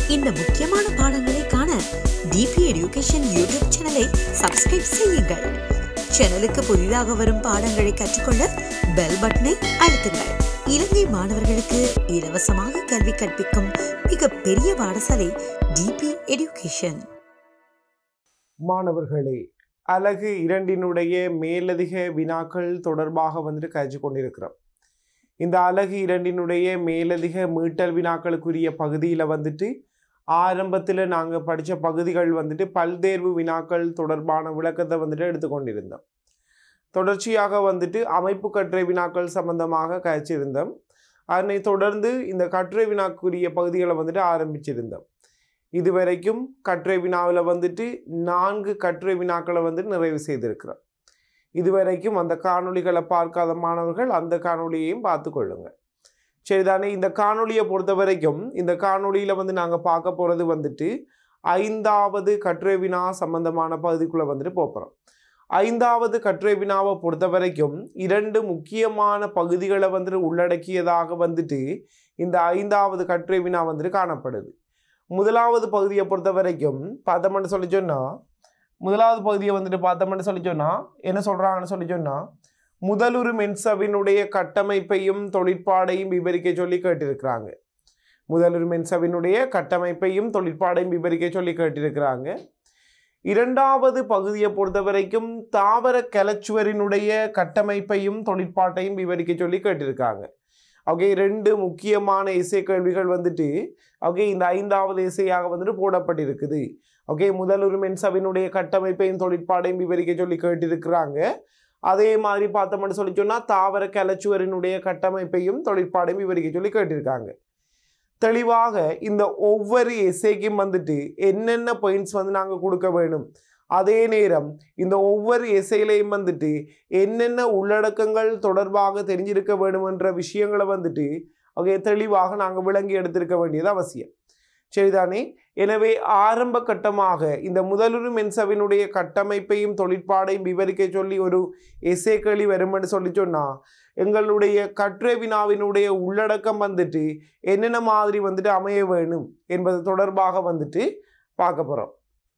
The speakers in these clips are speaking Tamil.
இந்த முக்கியமான பாடங்களை காண டிபி எடியூகேஷன் யூடியூப் சேனலை சப்ஸ்கிரைப் செய்யுங்கள் சேனலுக்கு புதிதாக வரும் பாடங்களை கற்றுக்கொள்ள பெல் பட்டனை அழுத்துங்கள் இலங்கை மாணவர்களுக்கு இலவசமாக கல்வி கற்பிக்கும் மிக பெரிய பாடசாலை டிபி எடியூகேஷன் மாணவர்களே அலகு இரண்டினுடைய மேலதிக வினாக்கள் தொடர்பாக வந்துட்டு கழிச்சு கொண்டிருக்கிறோம் இந்த அலகு இரண்டினுடைய மேலதிக மீட்டல் வினாக்களுக்குரிய பகுதியில் வந்துட்டு ஆரம்பத்தில் நாங்கள் படித்த பகுதிகள் வந்துட்டு பல்தேர்வு வினாக்கள் தொடர்பான விளக்கத்தை வந்துட்டு எடுத்துக்கொண்டிருந்தோம் தொடர்ச்சியாக வந்துட்டு அமைப்பு கட்டுரை வினாக்கள் சம்பந்தமாக கழிச்சிருந்தோம் அதனை தொடர்ந்து இந்த கட்டுரை வினாக்குரிய பகுதிகளை வந்துட்டு ஆரம்பிச்சிருந்தோம் இதுவரைக்கும் கட்டுரை வினாவில் வந்துட்டு நான்கு கட்டுரை வினாக்களை வந்துட்டு நிறைவு செய்திருக்கிறோம் இதுவரைக்கும் அந்த காணொளிகளை பார்க்காத மாணவர்கள் அந்த காணொளியையும் பார்த்து கொள்ளுங்க சரிதானே இந்த காணொளியை பொறுத்த வரைக்கும் இந்த காணொளியில் வந்து நாங்கள் பார்க்க போகிறது வந்துட்டு ஐந்தாவது கட்டுரை வினா சம்பந்தமான பகுதிக்குள்ளே வந்துட்டு போகிறோம் ஐந்தாவது கட்டுரை வினாவை பொறுத்த வரைக்கும் இரண்டு முக்கியமான பகுதிகளை வந்துட்டு உள்ளடக்கியதாக வந்துட்டு இந்த ஐந்தாவது கட்டுரை வினா வந்துட்டு காணப்படுது முதலாவது பகுதியை பொறுத்த வரைக்கும் பார்த்தோம்னு சொல்லி சொன்னால் முதலாவது பகுதியை வந்துட்டு பார்த்தோம்னு சொல்லி சொன்னால் என்ன சொல்கிறாங்கன்னு சொல்லி சொன்னால் முதலுரு மென்சவினுடைய கட்டமைப்பையும் தொழிற்பாடையும் விவரிக்க சொல்லி கேட்டிருக்கிறாங்க முதலுரு மென்சவினுடைய கட்டமைப்பையும் தொழிற்பாடையும் விவரிக்க சொல்லி கேட்டிருக்கிறாங்க இரண்டாவது பகுதியை பொறுத்த வரைக்கும் தாவர கலச்சுவரினுடைய கட்டமைப்பையும் தொழிற்பாட்டையும் விவரிக்க சொல்லி கேட்டிருக்காங்க ஓகே ரெண்டு முக்கியமான இசை கேள்விகள் வந்துட்டு ஓகே இந்த ஐந்தாவது இசையாக வந்துட்டு போடப்பட்டிருக்குது ஓகே முதலுரு மென்சவினுடைய கட்டமைப்பையும் தொழிற்பாடையும் விவரிக்க சொல்லி கேட்டிருக்கிறாங்க அதே மாதிரி பார்த்தோம்னு சொல்லி சொன்னால் தாவர கலச்சுவரினுடைய கட்டமைப்பையும் தொழிற்பாடையும் விவரிக்க சொல்லி கேட்டிருக்காங்க தெளிவாக இந்த ஒவ்வொரு எஸ்ஐக்கும் வந்துட்டு என்னென்ன பாயிண்ட்ஸ் வந்து நாங்கள் கொடுக்க வேணும் அதே நேரம் இந்த ஒவ்வொரு எஸ்ஐலையும் வந்துட்டு என்னென்ன உள்ளடக்கங்கள் தொடர்பாக தெரிஞ்சிருக்க வேணுமென்ற விஷயங்களை வந்துட்டு ஓகே தெளிவாக நாங்கள் விளங்கி எடுத்திருக்க வேண்டியது அவசியம் சரிதானே எனவே ஆரம்ப கட்டமாக இந்த முதலுரு மென்சவினுடைய கட்டமைப்பையும் தொழிற்பாடையும் விவரிக்க சொல்லி ஒரு எஸ்ஏ கேள்வி வருமென்னு சொல்லி சொன்னால் எங்களுடைய கட்டுரை வினாவினுடைய உள்ளடக்கம் வந்துட்டு என்னென்ன மாதிரி வந்துட்டு அமைய வேணும் என்பது தொடர்பாக வந்துட்டு பார்க்க போகிறோம்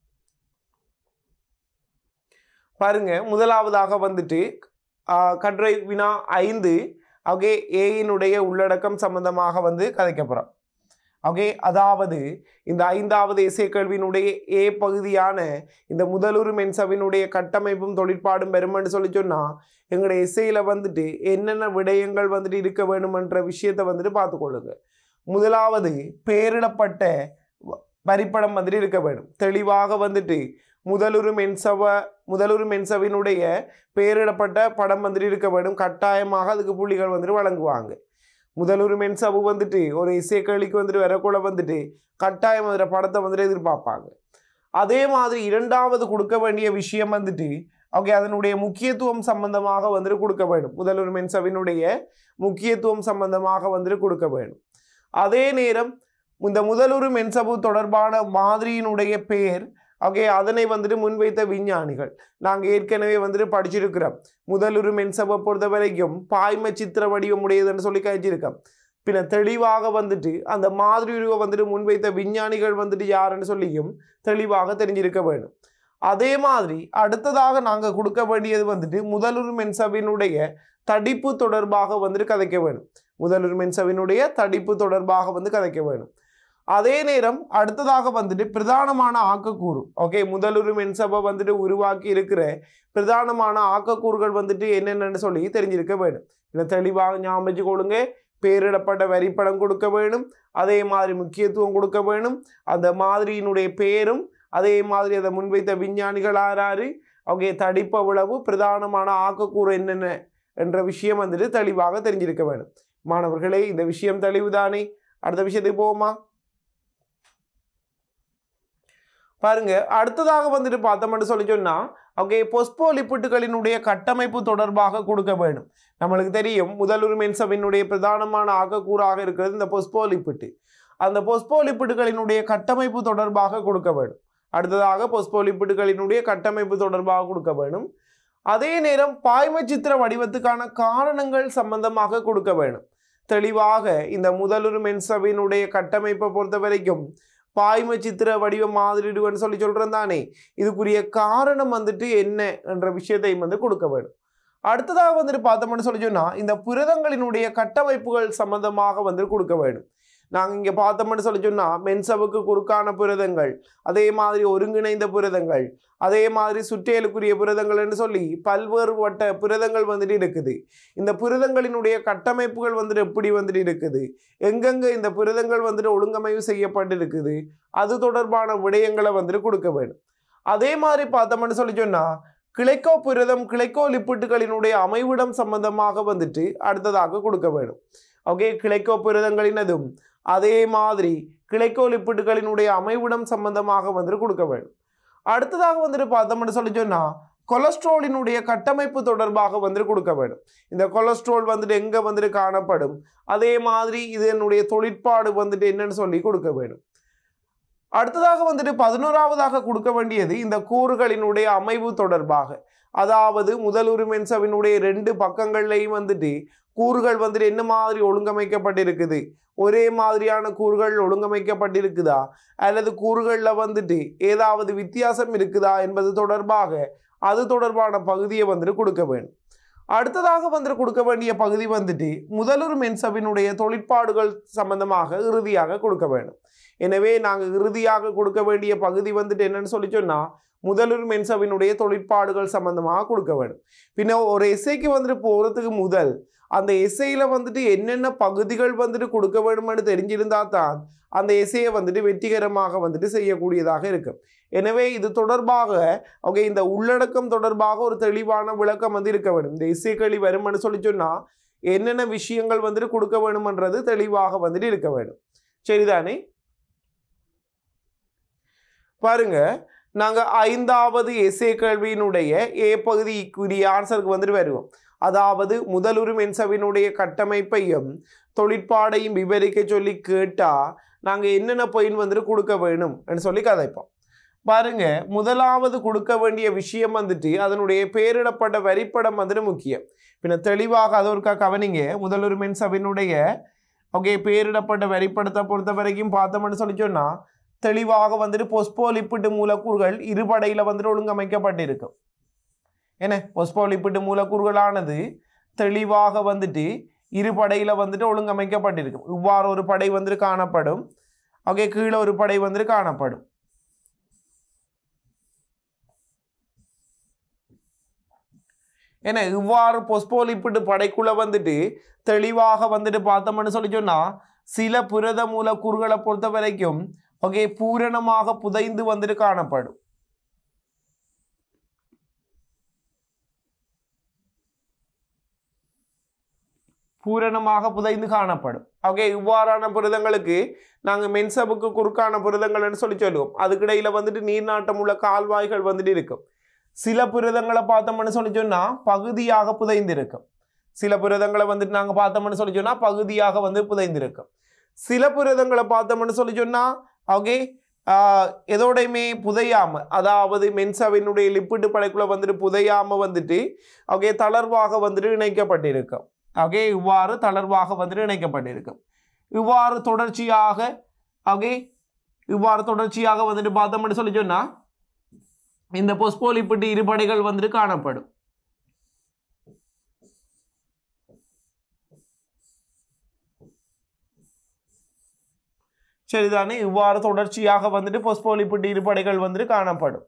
பாருங்க முதலாவதாக வந்துட்டு ஆஹ், கட்டுரை வினா ஐந்து ஓகே ஏயினுடைய உள்ளடக்கம் சம்பந்தமாக வந்து கதைக்க போகிறோம் ஓகே அதாவது இந்த ஐந்தாவது இசை கல்வியினுடைய ஏ பகுதியான இந்த முதலுரு மென்சவினுடைய கட்டமைப்பும் தொழிற்பாடும் பெருமைன்னு சொல்லி சொன்னால் எங்களுடைய இசையில் வந்துட்டு என்னென்ன விடயங்கள் வந்துட்டு இருக்க வேணுமென்ற விஷயத்தை வந்துட்டு பார்த்துக்கொள்ளுங்க முதலாவது பெயரிடப்பட்ட வ- வரிப்படம் வந்துட்டு இருக்க வேணும் தெளிவாக வந்துட்டு முதலுரு மென்சவ முதலுரு மென்சவினுடைய பெயரிடப்பட்ட படம் வந்துட்டு இருக்க வேண்டும் கட்டாயமாக அதுக்கு புள்ளிகள் வந்துட்டு வழங்குவாங்க முதலுரு மென்சவு வந்துட்டு ஒரு இசைக்கேளிக்கு வந்துட்டு வரக்குள்ள வந்துட்டு கட்டாயம் அதில் படத்தை வந்துட்டு எதிர்பார்ப்பாங்க அதே மாதிரி இரண்டாவது கொடுக்க வேண்டிய விஷயம் வந்துட்டு ஓகே அதனுடைய முக்கியத்துவம் சம்பந்தமாக வந்துட்டு கொடுக்க வேண்டும் முதலுரு மென்சவினுடைய முக்கியத்துவம் சம்பந்தமாக வந்துட்டு கொடுக்க வேண்டும் அதே நேரம் இந்த முதலுரு மென்சவு தொடர்பான மாதிரியினுடைய பெயர் ஓகே அதனை வந்துட்டு முன்வைத்த விஞ்ஞானிகள் நாங்கள் ஏற்கனவே வந்துட்டு படிச்சிருக்கிறோம் முதலுரு மென்சவை பொறுத்த வரைக்கும் பாய்ம சித்திர வடிவம் உடையதுன்னு சொல்லி கழிச்சிருக்கோம் பின்ன தெளிவாக வந்துட்டு அந்த மாதிரி உருவம் வந்துட்டு முன்வைத்த விஞ்ஞானிகள் வந்துட்டு யாருன்னு சொல்லியும் தெளிவாக தெரிஞ்சிருக்க வேண்டும் அதே மாதிரி அடுத்ததாக நாங்கள் கொடுக்க வேண்டியது வந்துட்டு முதலுரு மென்சவினுடைய தடிப்பு தொடர்பாக வந்துட்டு கதைக்க வேணும் முதலுரு மென்சவினுடைய தடிப்பு தொடர்பாக வந்து கதைக்க வேணும் அதே நேரம் அடுத்ததாக வந்துட்டு பிரதானமான ஆக்கக்கூறு ஓகே முதலுரு மென்சபை வந்துட்டு உருவாக்கி இருக்கிற பிரதானமான ஆக்கக்கூறுகள் வந்துட்டு என்னென்னு சொல்லி தெரிஞ்சிருக்க வேணும் இதை தெளிவாக ஞாபகம் வச்சு கொடுங்க பேரிடப்பட்ட வரிப்படம் கொடுக்க வேணும் அதே மாதிரி முக்கியத்துவம் கொடுக்க வேணும் அந்த மாதிரியினுடைய பேரும் அதே மாதிரி அதை முன்வைத்த விஞ்ஞானிகள் ஆறாரு ஓகே தடிப்பவ்வளவு பிரதானமான ஆக்கக்கூறு என்னென்ன என்ற விஷயம் வந்துட்டு தெளிவாக தெரிஞ்சிருக்க வேணும் மாணவர்களே இந்த விஷயம் தெளிவுதானே அடுத்த விஷயத்துக்கு போவோமா பாருங்க அடுத்ததாக வந்துட்டு பார்த்தோம்னு சொல்லி சொன்னா ஓகே பொஸ்போலிப்பிட்டுகளினுடைய கட்டமைப்பு தொடர்பாக கொடுக்க வேண்டும் நம்மளுக்கு தெரியும் முதலுரு மென்சவினுடைய பிரதானமான ஆக்கக்கூறாக இருக்கிறது இந்த பொஸ்போலிப்பிட்டு அந்த பொஸ்போலிப்பிட்டுகளினுடைய கட்டமைப்பு தொடர்பாக கொடுக்க வேண்டும் அடுத்ததாக பொஸ்போலிப்பிட்டுகளினுடைய கட்டமைப்பு தொடர்பாக கொடுக்க வேண்டும் அதே நேரம் பாய்ம சித்திர வடிவத்துக்கான காரணங்கள் சம்பந்தமாக கொடுக்க வேண்டும் தெளிவாக இந்த முதலுரு மென்சவினுடைய கட்டமைப்பை பொறுத்த வரைக்கும் பாய்ம சித்திர வடிவ மாதிரிடுவன்னு சொல்லி சொல்கிறேன் தானே இதுக்குரிய காரணம் வந்துட்டு என்ன என்ற விஷயத்தையும் வந்து கொடுக்க வேண்டும் அடுத்ததாக வந்துட்டு பார்த்தோம்னு சொல்லி சொன்னால் இந்த புரதங்களினுடைய கட்டமைப்புகள் சம்பந்தமாக வந்து கொடுக்க வேண்டும் நாங்கள் இங்கே பார்த்தோம்னு சொல்லி சொன்னால் மென்சவுக்கு குறுக்கான புரதங்கள் அதே மாதிரி ஒருங்கிணைந்த புரதங்கள் அதே மாதிரி சுற்றேலுக்குரிய புரதங்கள்னு சொல்லி பல்வேறு வட்ட புரதங்கள் வந்துட்டு இருக்குது இந்த புரதங்களினுடைய கட்டமைப்புகள் வந்துட்டு எப்படி வந்துட்டு இருக்குது எங்கெங்கே இந்த புரதங்கள் வந்துட்டு ஒழுங்கமைவு செய்யப்பட்டு இருக்குது அது தொடர்பான விடயங்களை வந்துட்டு கொடுக்க வேண்டும் அதே மாதிரி பார்த்தோம்னு சொல்லி சொன்னால் கிளைக்கோ புரதம் கிளைக்கோ லிப்பிட்டுகளினுடைய அமைவிடம் சம்பந்தமாக வந்துட்டு அடுத்ததாக கொடுக்க வேண்டும் ஓகே கிளைக்கோ புரதங்களினதும் அதே மாதிரி கிளைக்கோ லிப்பிட்டுகளினுடைய அமைவிடம் சம்பந்தமாக வந்துட்டு கொடுக்க வேண்டும் அடுத்ததாக வந்துட்டு பார்த்தோம்னு சொல்லி சொன்னால் கொலஸ்ட்ரோலினுடைய கட்டமைப்பு தொடர்பாக வந்துட்டு கொடுக்க வேண்டும் இந்த கொலஸ்ட்ரால் வந்துட்டு எங்கே வந்துட்டு காணப்படும் அதே மாதிரி இதனுடைய தொழிற்பாடு வந்துட்டு என்னன்னு சொல்லி கொடுக்க வேண்டும் அடுத்ததாக வந்துட்டு பதினோராவதாக கொடுக்க வேண்டியது இந்த கூறுகளினுடைய அமைவு தொடர்பாக அதாவது முதலுரு மென்சவினுடைய ரெண்டு பக்கங்கள்லையும் வந்துட்டு கூறுகள் வந்துட்டு என்ன மாதிரி ஒழுங்கமைக்கப்பட்டிருக்குது ஒரே மாதிரியான கூறுகள் ஒழுங்கமைக்கப்பட்டிருக்குதா அல்லது கூறுகளில் வந்துட்டு ஏதாவது வித்தியாசம் இருக்குதா என்பது தொடர்பாக அது தொடர்பான பகுதியை வந்துட்டு கொடுக்க வேண்டும் அடுத்ததாக வந்துட்டு கொடுக்க வேண்டிய பகுதி வந்துட்டு முதலுரு மென்சவினுடைய தொழிற்பாடுகள் சம்பந்தமாக இறுதியாக கொடுக்க வேண்டும் எனவே நாங்கள் இறுதியாக கொடுக்க வேண்டிய பகுதி வந்துட்டு என்னன்னு சொல்லி சொன்னால் முதலுரு மென்சவினுடைய தொழிற்பாடுகள் சம்பந்தமாக கொடுக்க வேண்டும் பின்ன ஒரு எஸ்ஐக்கு வந்துட்டு போகிறதுக்கு முதல் அந்த எஸ்ஐயில் வந்துட்டு என்னென்ன பகுதிகள் வந்துட்டு கொடுக்க வேண்டும்னு தெரிஞ்சிருந்தா தான் அந்த எஸ்ஐயை வந்துட்டு வெற்றிகரமாக வந்துட்டு செய்யக்கூடியதாக இருக்கும் எனவே இது தொடர்பாக ஓகே இந்த உள்ளடக்கம் தொடர்பாக ஒரு தெளிவான விளக்கம் வந்து இருக்க வேண்டும் இந்த எஸ்ஐ கேள்வி வரும்னு சொல்லி சொன்னால் என்னென்ன விஷயங்கள் வந்துட்டு கொடுக்க வேணுமன்றது தெளிவாக வந்துட்டு இருக்க வேண்டும் சரிதானே பாருங்க நாங்கள் ஐந்தாவது எஸ்ஏ கேள்வியினுடைய ஏ பகுதிக்குரிய ஆன்சருக்கு வந்துட்டு வருவோம் அதாவது முதலுரு மென்சவினுடைய கட்டமைப்பையும் தொழிற்பாடையும் விவரிக்க சொல்லி கேட்டால் நாங்கள் என்னென்ன பாயிண்ட் வந்துட்டு கொடுக்க வேணும் சொல்லி கதைப்போம் பாருங்க முதலாவது கொடுக்க வேண்டிய விஷயம் வந்துட்டு அதனுடைய பேரிடப்பட்ட வரிப்படம் வந்துட்டு முக்கியம் பின்ன தெளிவாக அது ஒருக்கா கவனிங்க முதலுரு மென்சவினுடைய ஓகே பேரிடப்பட்ட வரிப்படத்தை பொறுத்த வரைக்கும் பார்த்தோம்னு சொல்லி சொன்னால் தெளிவாக வந்துட்டு பொஸ்போலிப்பிட்டு மூலக்கூறுகள் இருபடையில் வந்துட்டு ஒழுங்கமைக்கப்பட்டிருக்கும் என்ன பொஸ்போலிப்பிட்டு மூலக்கூறுகளானது தெளிவாக வந்துட்டு இரு படையில் வந்துட்டு ஒழுங்கமைக்கப்பட்டிருக்கும் இவ்வாறு ஒரு படை வந்துட்டு காணப்படும் ஓகே கீழே ஒரு படை வந்துட்டு காணப்படும் ஏன்னா இவ்வாறு பொஸ்போலிப்பிட்டு படைக்குள்ள வந்துட்டு தெளிவாக வந்துட்டு பார்த்தோம்னு சொல்லி சொன்னால் சில புரத மூலக்கூறுகளை பொறுத்த வரைக்கும் ஓகே பூரணமாக புதைந்து வந்துட்டு காணப்படும் பூரணமாக புதைந்து காணப்படும் ஓகே இவ்வாறான புரதங்களுக்கு நாங்கள் மென்சபுக்கு குறுக்கான புரதங்கள்னு சொல்லி சொல்லுவோம் அதுக்கிடையில் வந்துட்டு நீர்நாட்டம் உள்ள கால்வாய்கள் வந்துட்டு இருக்கும் சில புரதங்களை பார்த்தோம்னு சொல்லி சொன்னால் பகுதியாக புதைந்திருக்கும் சில புரதங்களை வந்துட்டு நாங்கள் பார்த்தோம்னு சொல்லி சொன்னால் பகுதியாக வந்து புதைந்திருக்கும் சில புரதங்களை பார்த்தோம்னு சொல்லி சொன்னால் ஓகே எதோடையுமே புதையாம அதாவது மென்சாவினுடைய லிப்பிட்டு படைக்குள்ள வந்துட்டு புதையாம வந்துட்டு ஓகே தளர்வாக வந்துட்டு இணைக்கப்பட்டிருக்கும் ஓகே இவ்வாறு தளர்வாக வந்துட்டு இணைக்கப்பட்டிருக்கும் இவ்வாறு தொடர்ச்சியாக ஓகே இவ்வாறு தொடர்ச்சியாக வந்துட்டு பார்த்தோம்னு சொல்லி சொன்னா இந்த பொஸ்போலிப்பிட்டு இருபடைகள் வந்துட்டு காணப்படும் சரிதானே இவ்வாறு தொடர்ச்சியாக வந்துட்டு பொஸ்போலிப்பிட்டு இருபடைகள் வந்துட்டு காணப்படும்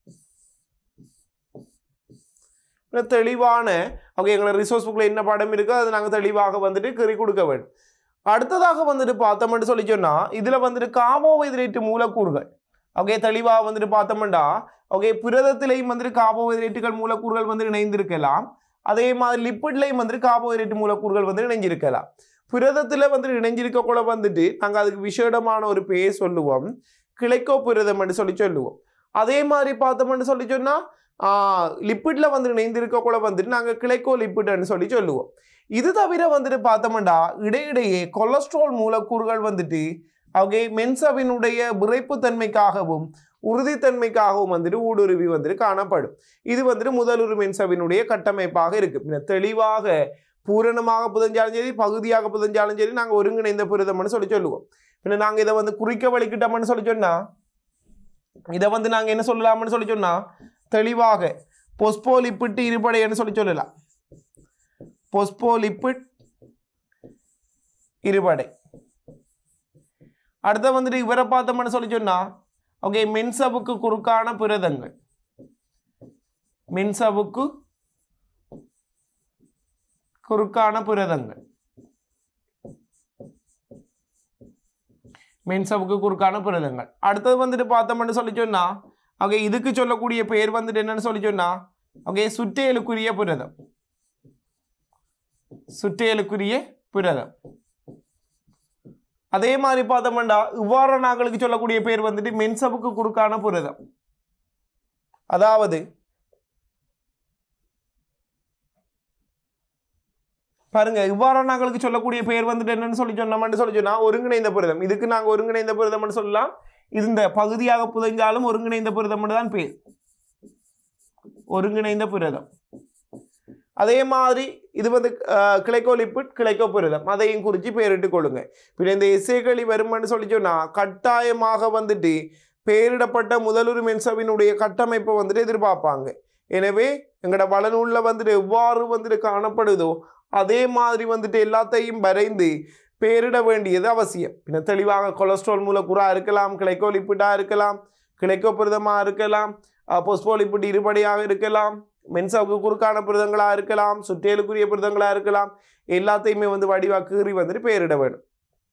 இன்னும் தெளிவான ஓகே எங்களை ரிசோர்ஸ் புக்கில் என்ன படம் இருக்கோ அதை நாங்கள் தெளிவாக வந்துட்டு கறி கொடுக்க வேண்டும் அடுத்ததாக வந்துட்டு பார்த்தோம்னு சொல்லி சொன்னால் இதில் வந்துட்டு கார்போஹைட்ரேட் மூலக்கூறுகள் ஓகே தெளிவாக வந்துட்டு பார்த்தோம்னா ஓகே புரதத்திலையும் வந்துட்டு கார்போஹைட்ரேட்டுகள் மூலக்கூறுகள் வந்து இணைந்திருக்கலாம் அதே மாதிரி லிப்பிட்லையும் வந்துட்டு கார்போஹைட்ரேட் மூலக்கூறுகள் வந்து இணைஞ்சிருக்கலாம் புரதத்தில் வந்துட்டு இணைஞ்சிருக்க கூட வந்துட்டு நாங்கள் அதுக்கு விசேடமான ஒரு பேர் சொல்லுவோம் கிளைக்கோ புரதம்னு சொல்லி சொல்லுவோம் அதே மாதிரி பார்த்தோம்னு சொல்லி சொன்னால் லிப்பிட்ல வந்து இணைந்திருக்க கூட வந்துட்டு நாங்கள் கிளைக்கோ லிப்பிட்னு சொல்லி சொல்லுவோம் இது தவிர வந்துட்டு பார்த்தோம்னா இடையிடையே கொலஸ்ட்ரால் மூலக்கூறுகள் வந்துட்டு ஓகே மென்சவினுடைய விரைப்புத்தன்மைக்காகவும் உறுதித்தன்மைக்காகவும் வந்துட்டு ஊடுருவி வந்துட்டு காணப்படும் இது வந்துட்டு முதலுரு மென்சவினுடைய கட்டமைப்பாக இருக்கு பின்ன தெளிவாக பூரணமாக புதஞ்சாலும் சரி பகுதியாக புதஞ்சாலும் சரி நாங்கள் ஒருங்கிணைந்த புரதம்னு சொல்லி சொல்லுவோம் பின்ன நாங்கள் இதை வந்து குறிக்க வலிக்கிட்டோம்னு சொல்லி சொன்னா இதை வந்து நாங்கள் என்ன சொல்லலாம்னு சொல்லி சொன்னா தெளிவாக பொஸ்போலிப்பிட் இருபடைன்னு சொல்லி சொல்லலாம் பொஸ்போலிப்பிட் இருபடை அடுத்த வந்துட்டு இவரை பார்த்தோம்னு சொல்லி சொன்னா ஓகே மின்சவுக்கு குறுக்கான புரதங்கள் மின்சவுக்கு குறுக்கான புரதங்கள் மின்சவுக்கு குறுக்கான புரதங்கள் அடுத்தது வந்துட்டு பார்த்தோம்னு சொல்லி சொன்னா ஓகே இதுக்கு சொல்லக்கூடிய பெயர் வந்துட்டு என்னன்னு சொல்லி சொன்னா ஓகே சுற்றேலுக்குரிய புரதம் சுற்றேலுக்குரிய புரதம் அதே மாதிரி பார்த்தோம்னா இவ்வாறு நாங்களுக்கு சொல்லக்கூடிய பேர் வந்துட்டு மென்சவுக்கு குறுக்கான புரதம் அதாவது பாருங்க இவ்வாறு நாங்களுக்கு சொல்லக்கூடிய பெயர் வந்துட்டு என்னன்னு சொல்லி சொன்னோம்னு சொல்லி சொன்னா ஒருங்கிணைந்த புரதம் இதுக்கு நாங்க ஒருங்கிணைந்த புரதம்னு சொல்லலாம் இது இந்த பகுதியாக புதைஞ்சாலும் ஒருங்கிணைந்த புரதம்னு தான் பேர் ஒருங்கிணைந்த புரதம் அதே மாதிரி இது வந்து கிளைக்கோலிப்பிட் கிளைக்கோ புரதம் அதையும் குறித்து பெயரிட்டுக் கொள்ளுங்க பின்ன இந்த எஸ்ஏக்களி வருமானு சொல்லி சொன்னா கட்டாயமாக வந்துட்டு பெயரிடப்பட்ட முதலுரு மென்சவினுடைய கட்டமைப்பை வந்துட்டு எதிர்பார்ப்பாங்க எனவே எங்களோட வளநூலில் வந்துட்டு எவ்வாறு வந்துட்டு காணப்படுதோ அதே மாதிரி வந்துட்டு எல்லாத்தையும் வரைந்து பெயரிட வேண்டியது அவசியம் பின்ன தெளிவாக கொலஸ்ட்ரால் மூலக்கூறா இருக்கலாம் கிளைக்கோலிப்பிட்டாக இருக்கலாம் கிளைக்கோபிரதமாக இருக்கலாம் பொஸ்போலிப்பிட் இருபடியாக இருக்கலாம் மென்சாவுக்கு குறுக்கான புரதங்களாக இருக்கலாம் சுற்றேலுக்குரிய புரதங்களாக இருக்கலாம் எல்லாத்தையுமே வந்து வடிவாக கீறி வந்துட்டு பெயரிட வேணும்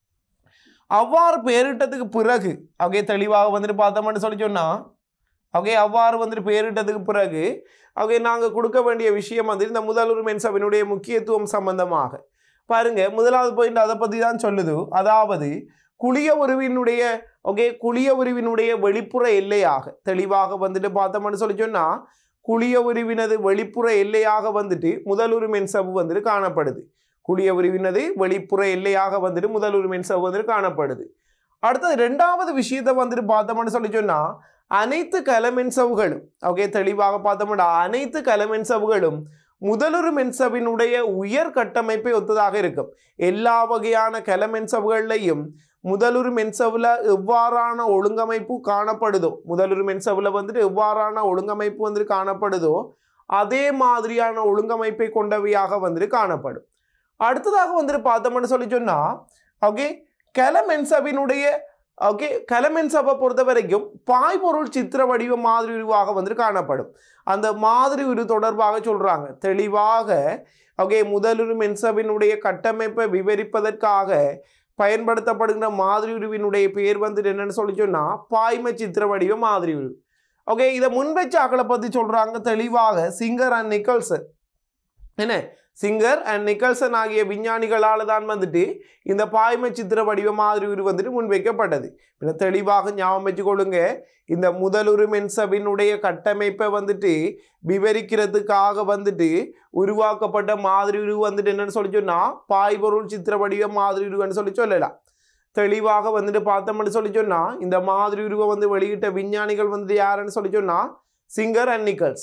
அவ்வாறு பெயரிட்டதுக்கு பிறகு ஓகே தெளிவாக வந்துட்டு பார்த்தோம்னு சொல்லி சொன்னா ஓகே அவ்வாறு வந்துட்டு பெயரிட்டதுக்கு பிறகு ஓகே நாங்கள் கொடுக்க வேண்டிய விஷயம் வந்து இந்த முதல்வர் மென்சபினுடைய முக்கியத்துவம் சம்பந்தமாக பாருங்க முதலாவது பாயிண்ட் அதை பற்றி தான் சொல்லுது அதாவது குளிய உருவினுடைய ஓகே குளிய உருவினுடைய வெளிப்புற எல்லையாக தெளிவாக வந்துட்டு பார்த்தோம்னு சொல்லி சொன்னா குளிய உருவினது வெளிப்புற எல்லையாக வந்துட்டு முதலுரு மென்சவு வந்துட்டு காணப்படுது குளிய உருவினது வெளிப்புற எல்லையாக வந்துட்டு முதலுரு மென்சவு வந்துட்டு காணப்படுது அடுத்தது ரெண்டாவது விஷயத்தை வந்துட்டு பார்த்தோம்னு சொல்லி சொன்னா அனைத்து கலமென்சவுகளும் ஓகே தெளிவாக பார்த்தோம்னா அனைத்து கலமென்சவுகளும் முதலுரு மென்சவினுடைய உயர் கட்டமைப்பை ஒத்ததாக இருக்கும் எல்லா வகையான கலமென்சவுகள்லையும் முதலுரு மென்சவுல எவ்வாறான ஒழுங்கமைப்பு காணப்படுதோ முதலுரு மென்சவுல வந்துட்டு எவ்வாறான ஒழுங்கமைப்பு வந்துட்டு காணப்படுதோ அதே மாதிரியான ஒழுங்கமைப்பை கொண்டவையாக வந்துட்டு காணப்படும் அடுத்ததாக வந்துட்டு பார்த்தோம்னு சொல்லி சொன்னா ஓகே கலமென்சவினுடைய ஓகே கலமென்சவை பொறுத்த வரைக்கும் பாய்பொருள் சித்திர வடிவ மாதிரி உருவாக வந்துட்டு காணப்படும் அந்த மாதிரி உரு தொடர்பாக சொல்றாங்க தெளிவாக ஓகே முதலுரு மென்சவினுடைய கட்டமைப்பை விவரிப்பதற்காக பயன்படுத்தப்படுகிற மாதிரி உருவினுடைய பேர் வந்துட்டு என்னன்னு சொல்லி சொன்னா பாய்ம சித்திர வடிவ மாதிரி உரு ஓகே இதை முன்வச்ச ஆக்களை பற்றி சொல்றாங்க தெளிவாக சிங்கர் அண்ட் நிக்கல்சன் என்ன சிங்கர் அண்ட் நிக்கல்சன் ஆகிய விஞ்ஞானிகளால் தான் வந்துட்டு இந்த பாய்ம சித்திர வடிவ மாதிரி உரு வந்துட்டு முன்வைக்கப்பட்டது பின்ன தெளிவாக ஞாபகம் வச்சுக்கொள்ளுங்க இந்த முதலுரு மென்சவினுடைய கட்டமைப்பை வந்துட்டு விவரிக்கிறதுக்காக வந்துட்டு உருவாக்கப்பட்ட மாதிரி உரு வந்துட்டு என்னன்னு சொல்லி சொன்னா பாய்பொருள் சித்திர வடிவ மாதிரி உருவன்னு சொல்லி சொல்லலாம் தெளிவாக வந்துட்டு பார்த்தோம்னு சொல்லி சொன்னா இந்த மாதிரி உருவை வந்து வெளியிட்ட விஞ்ஞானிகள் வந்துட்டு யாருன்னு சொல்லி சொன்னா சிங்கர் அண்ட் நிக்கல்ஸ்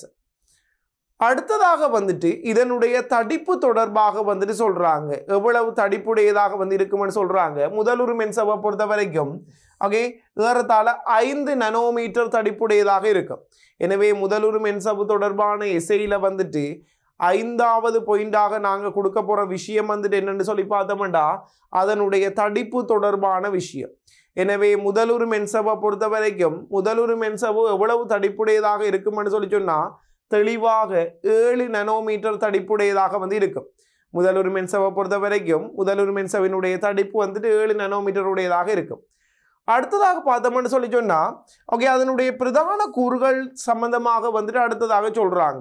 அடுத்ததாக வந்துட்டு இதனுடைய தடிப்பு தொடர்பாக வந்துட்டு சொல்றாங்க எவ்வளவு தடிப்புடையதாக வந்து இருக்கும்னு சொல்றாங்க முதலுரு மென்சவை பொறுத்த வரைக்கும் ஓகே ஏறத்தாழ ஐந்து நனோமீட்டர் தடிப்புடையதாக இருக்கும் எனவே முதலுரு மென்சவு தொடர்பான எசையில வந்துட்டு ஐந்தாவது பாயிண்டாக நாங்கள் கொடுக்க போற விஷயம் வந்துட்டு என்னன்னு சொல்லி பார்த்தோம்னா அதனுடைய தடிப்பு தொடர்பான விஷயம் எனவே முதலுரு மென்சவை பொறுத்த வரைக்கும் முதலுரு மென்சவு எவ்வளவு தடிப்புடையதாக இருக்கும்னு சொல்லி சொன்னா தெளிவாக ஏழு நனோமீட்டர் தடிப்புடையதாக வந்து இருக்கும் முதலுரு மென்சவை பொறுத்த வரைக்கும் முதலுரு மென்சவினுடைய தடிப்பு வந்துட்டு ஏழு நனோமீட்டர் உடையதாக இருக்கும் அடுத்ததாக பார்த்தோம்னு சொல்லி சொன்னா ஓகே அதனுடைய பிரதான கூறுகள் சம்பந்தமாக வந்துட்டு அடுத்ததாக சொல்றாங்க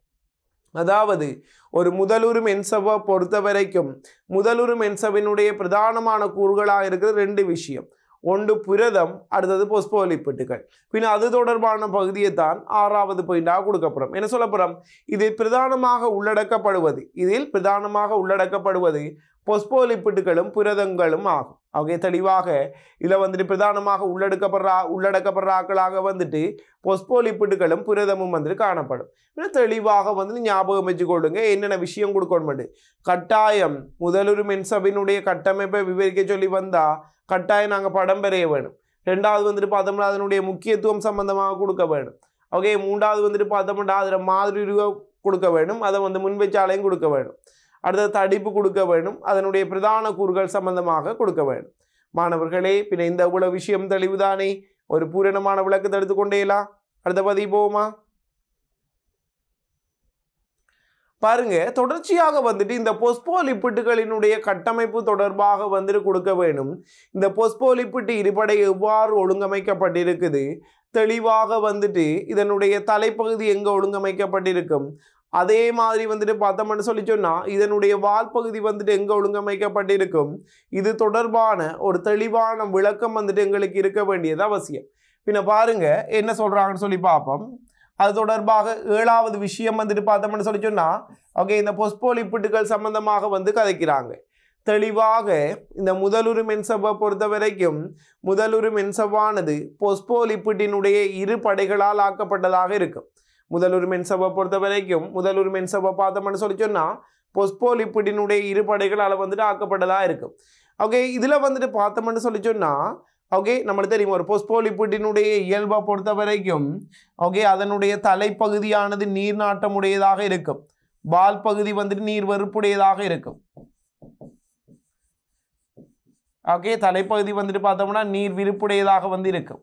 அதாவது ஒரு முதலுரு மென்சவை பொறுத்த வரைக்கும் முதலுரு மென்சவினுடைய பிரதானமான கூறுகளாக இருக்கிறது ரெண்டு விஷயம் ஒன்று புரதம் அடுத்தது பொஸ்போலிப்பிட்டுகள் பின் அது தொடர்பான பகுதியை தான் ஆறாவது பாயிண்டாக கொடுக்கப்படும் என்ன சொல்லப்படும் இதில் பிரதானமாக உள்ளடக்கப்படுவது இதில் பிரதானமாக உள்ளடக்கப்படுவது பொஸ்போலிப்பிட்டுகளும் புரதங்களும் ஆகும் ஆகிய தெளிவாக இதில் வந்துட்டு பிரதானமாக உள்ளடக்கப்படுற உள்ளடக்கப்படுற ஆக்களாக வந்துட்டு பொஸ்போலிப்பிட்டுகளும் புரதமும் வந்துட்டு காணப்படும் இன்னும் தெளிவாக வந்து ஞாபகம் வச்சுக்கொள்ளுங்க என்னென்ன விஷயம் கொடுக்கணும் கட்டாயம் முதலுரு மென்சபினுடைய கட்டமைப்பை விவரிக்க சொல்லி வந்தா கட்டாயம் நாங்கள் படம் பெறைய வேணும் ரெண்டாவது வந்துட்டு பார்த்தோம்னா அதனுடைய முக்கியத்துவம் சம்பந்தமாக கொடுக்க வேணும் ஓகே மூன்றாவது வந்துட்டு பார்த்தோம்னா அதில் மாதிரி உருவம் கொடுக்க வேணும் அதை வந்து முன்வச்சாலையும் கொடுக்க வேணும் அடுத்தது தடிப்பு கொடுக்க வேணும் அதனுடைய பிரதான கூறுகள் சம்பந்தமாக கொடுக்க வேணும் மாணவர்களே பின்ன இந்த இவ்வளவு விஷயம் தெளிவுதானே ஒரு பூரணமான விளக்கத்தை எடுத்துக்கொண்டேலாம் அடுத்த பதிவு போவோமா பாருங்க தொடர்ச்சியாக வந்துட்டு இந்த பொஸ்போலிப்பிட்டுகளினுடைய கட்டமைப்பு தொடர்பாக வந்துட்டு கொடுக்க வேணும் இந்த பொஸ்போலிப்பிட்டு இருபடை எவ்வாறு ஒழுங்கமைக்கப்பட்டிருக்குது தெளிவாக வந்துட்டு இதனுடைய தலைப்பகுதி எங்கே ஒழுங்கமைக்கப்பட்டிருக்கும் அதே மாதிரி வந்துட்டு பார்த்தோம்னு சொல்லி சொன்னால் இதனுடைய வால் பகுதி வந்துட்டு எங்கே ஒழுங்கமைக்கப்பட்டிருக்கும் இது தொடர்பான ஒரு தெளிவான விளக்கம் வந்துட்டு எங்களுக்கு இருக்க வேண்டியது அவசியம் பின்ன பாருங்க என்ன சொல்கிறாங்கன்னு சொல்லி பார்ப்போம் அது தொடர்பாக ஏழாவது விஷயம் வந்துட்டு பார்த்தோம்னு சொல்லி சொன்னால் ஓகே இந்த பொஸ்போலிப்பிட்டுகள் சம்பந்தமாக வந்து கதைக்கிறாங்க தெளிவாக இந்த முதலுரு மென்சபை பொறுத்த வரைக்கும் முதலுரு மென்சவானது பொஸ்போலிப்பிட்டினுடைய இரு படைகளால் ஆக்கப்பட்டதாக இருக்கும் முதலுரு மென்சபை பொறுத்த வரைக்கும் முதலுரு மென்சபை பார்த்தோம்னு சொல்லி சொன்னால் பொஸ்போலிப்பிட்டினுடைய இரு படைகளால் வந்துட்டு ஆக்கப்பட்டதாக இருக்கும் ஓகே இதில் வந்துட்டு பார்த்தோம்னு சொல்லி சொன்னால் ஓகே நம்மளுக்கு தெரியும் ஒரு பொஸ்போலிப்பிட்டினுடைய இயல்பை பொறுத்த வரைக்கும் ஓகே அதனுடைய தலைப்பகுதியானது நீர்நாட்டமுடையதாக இருக்கும் வால் பகுதி வந்துட்டு நீர் வெறுப்புடையதாக இருக்கும் ஓகே தலைப்பகுதி வந்துட்டு பார்த்தோம்னா நீர் விருப்புடையதாக வந்து இருக்கும்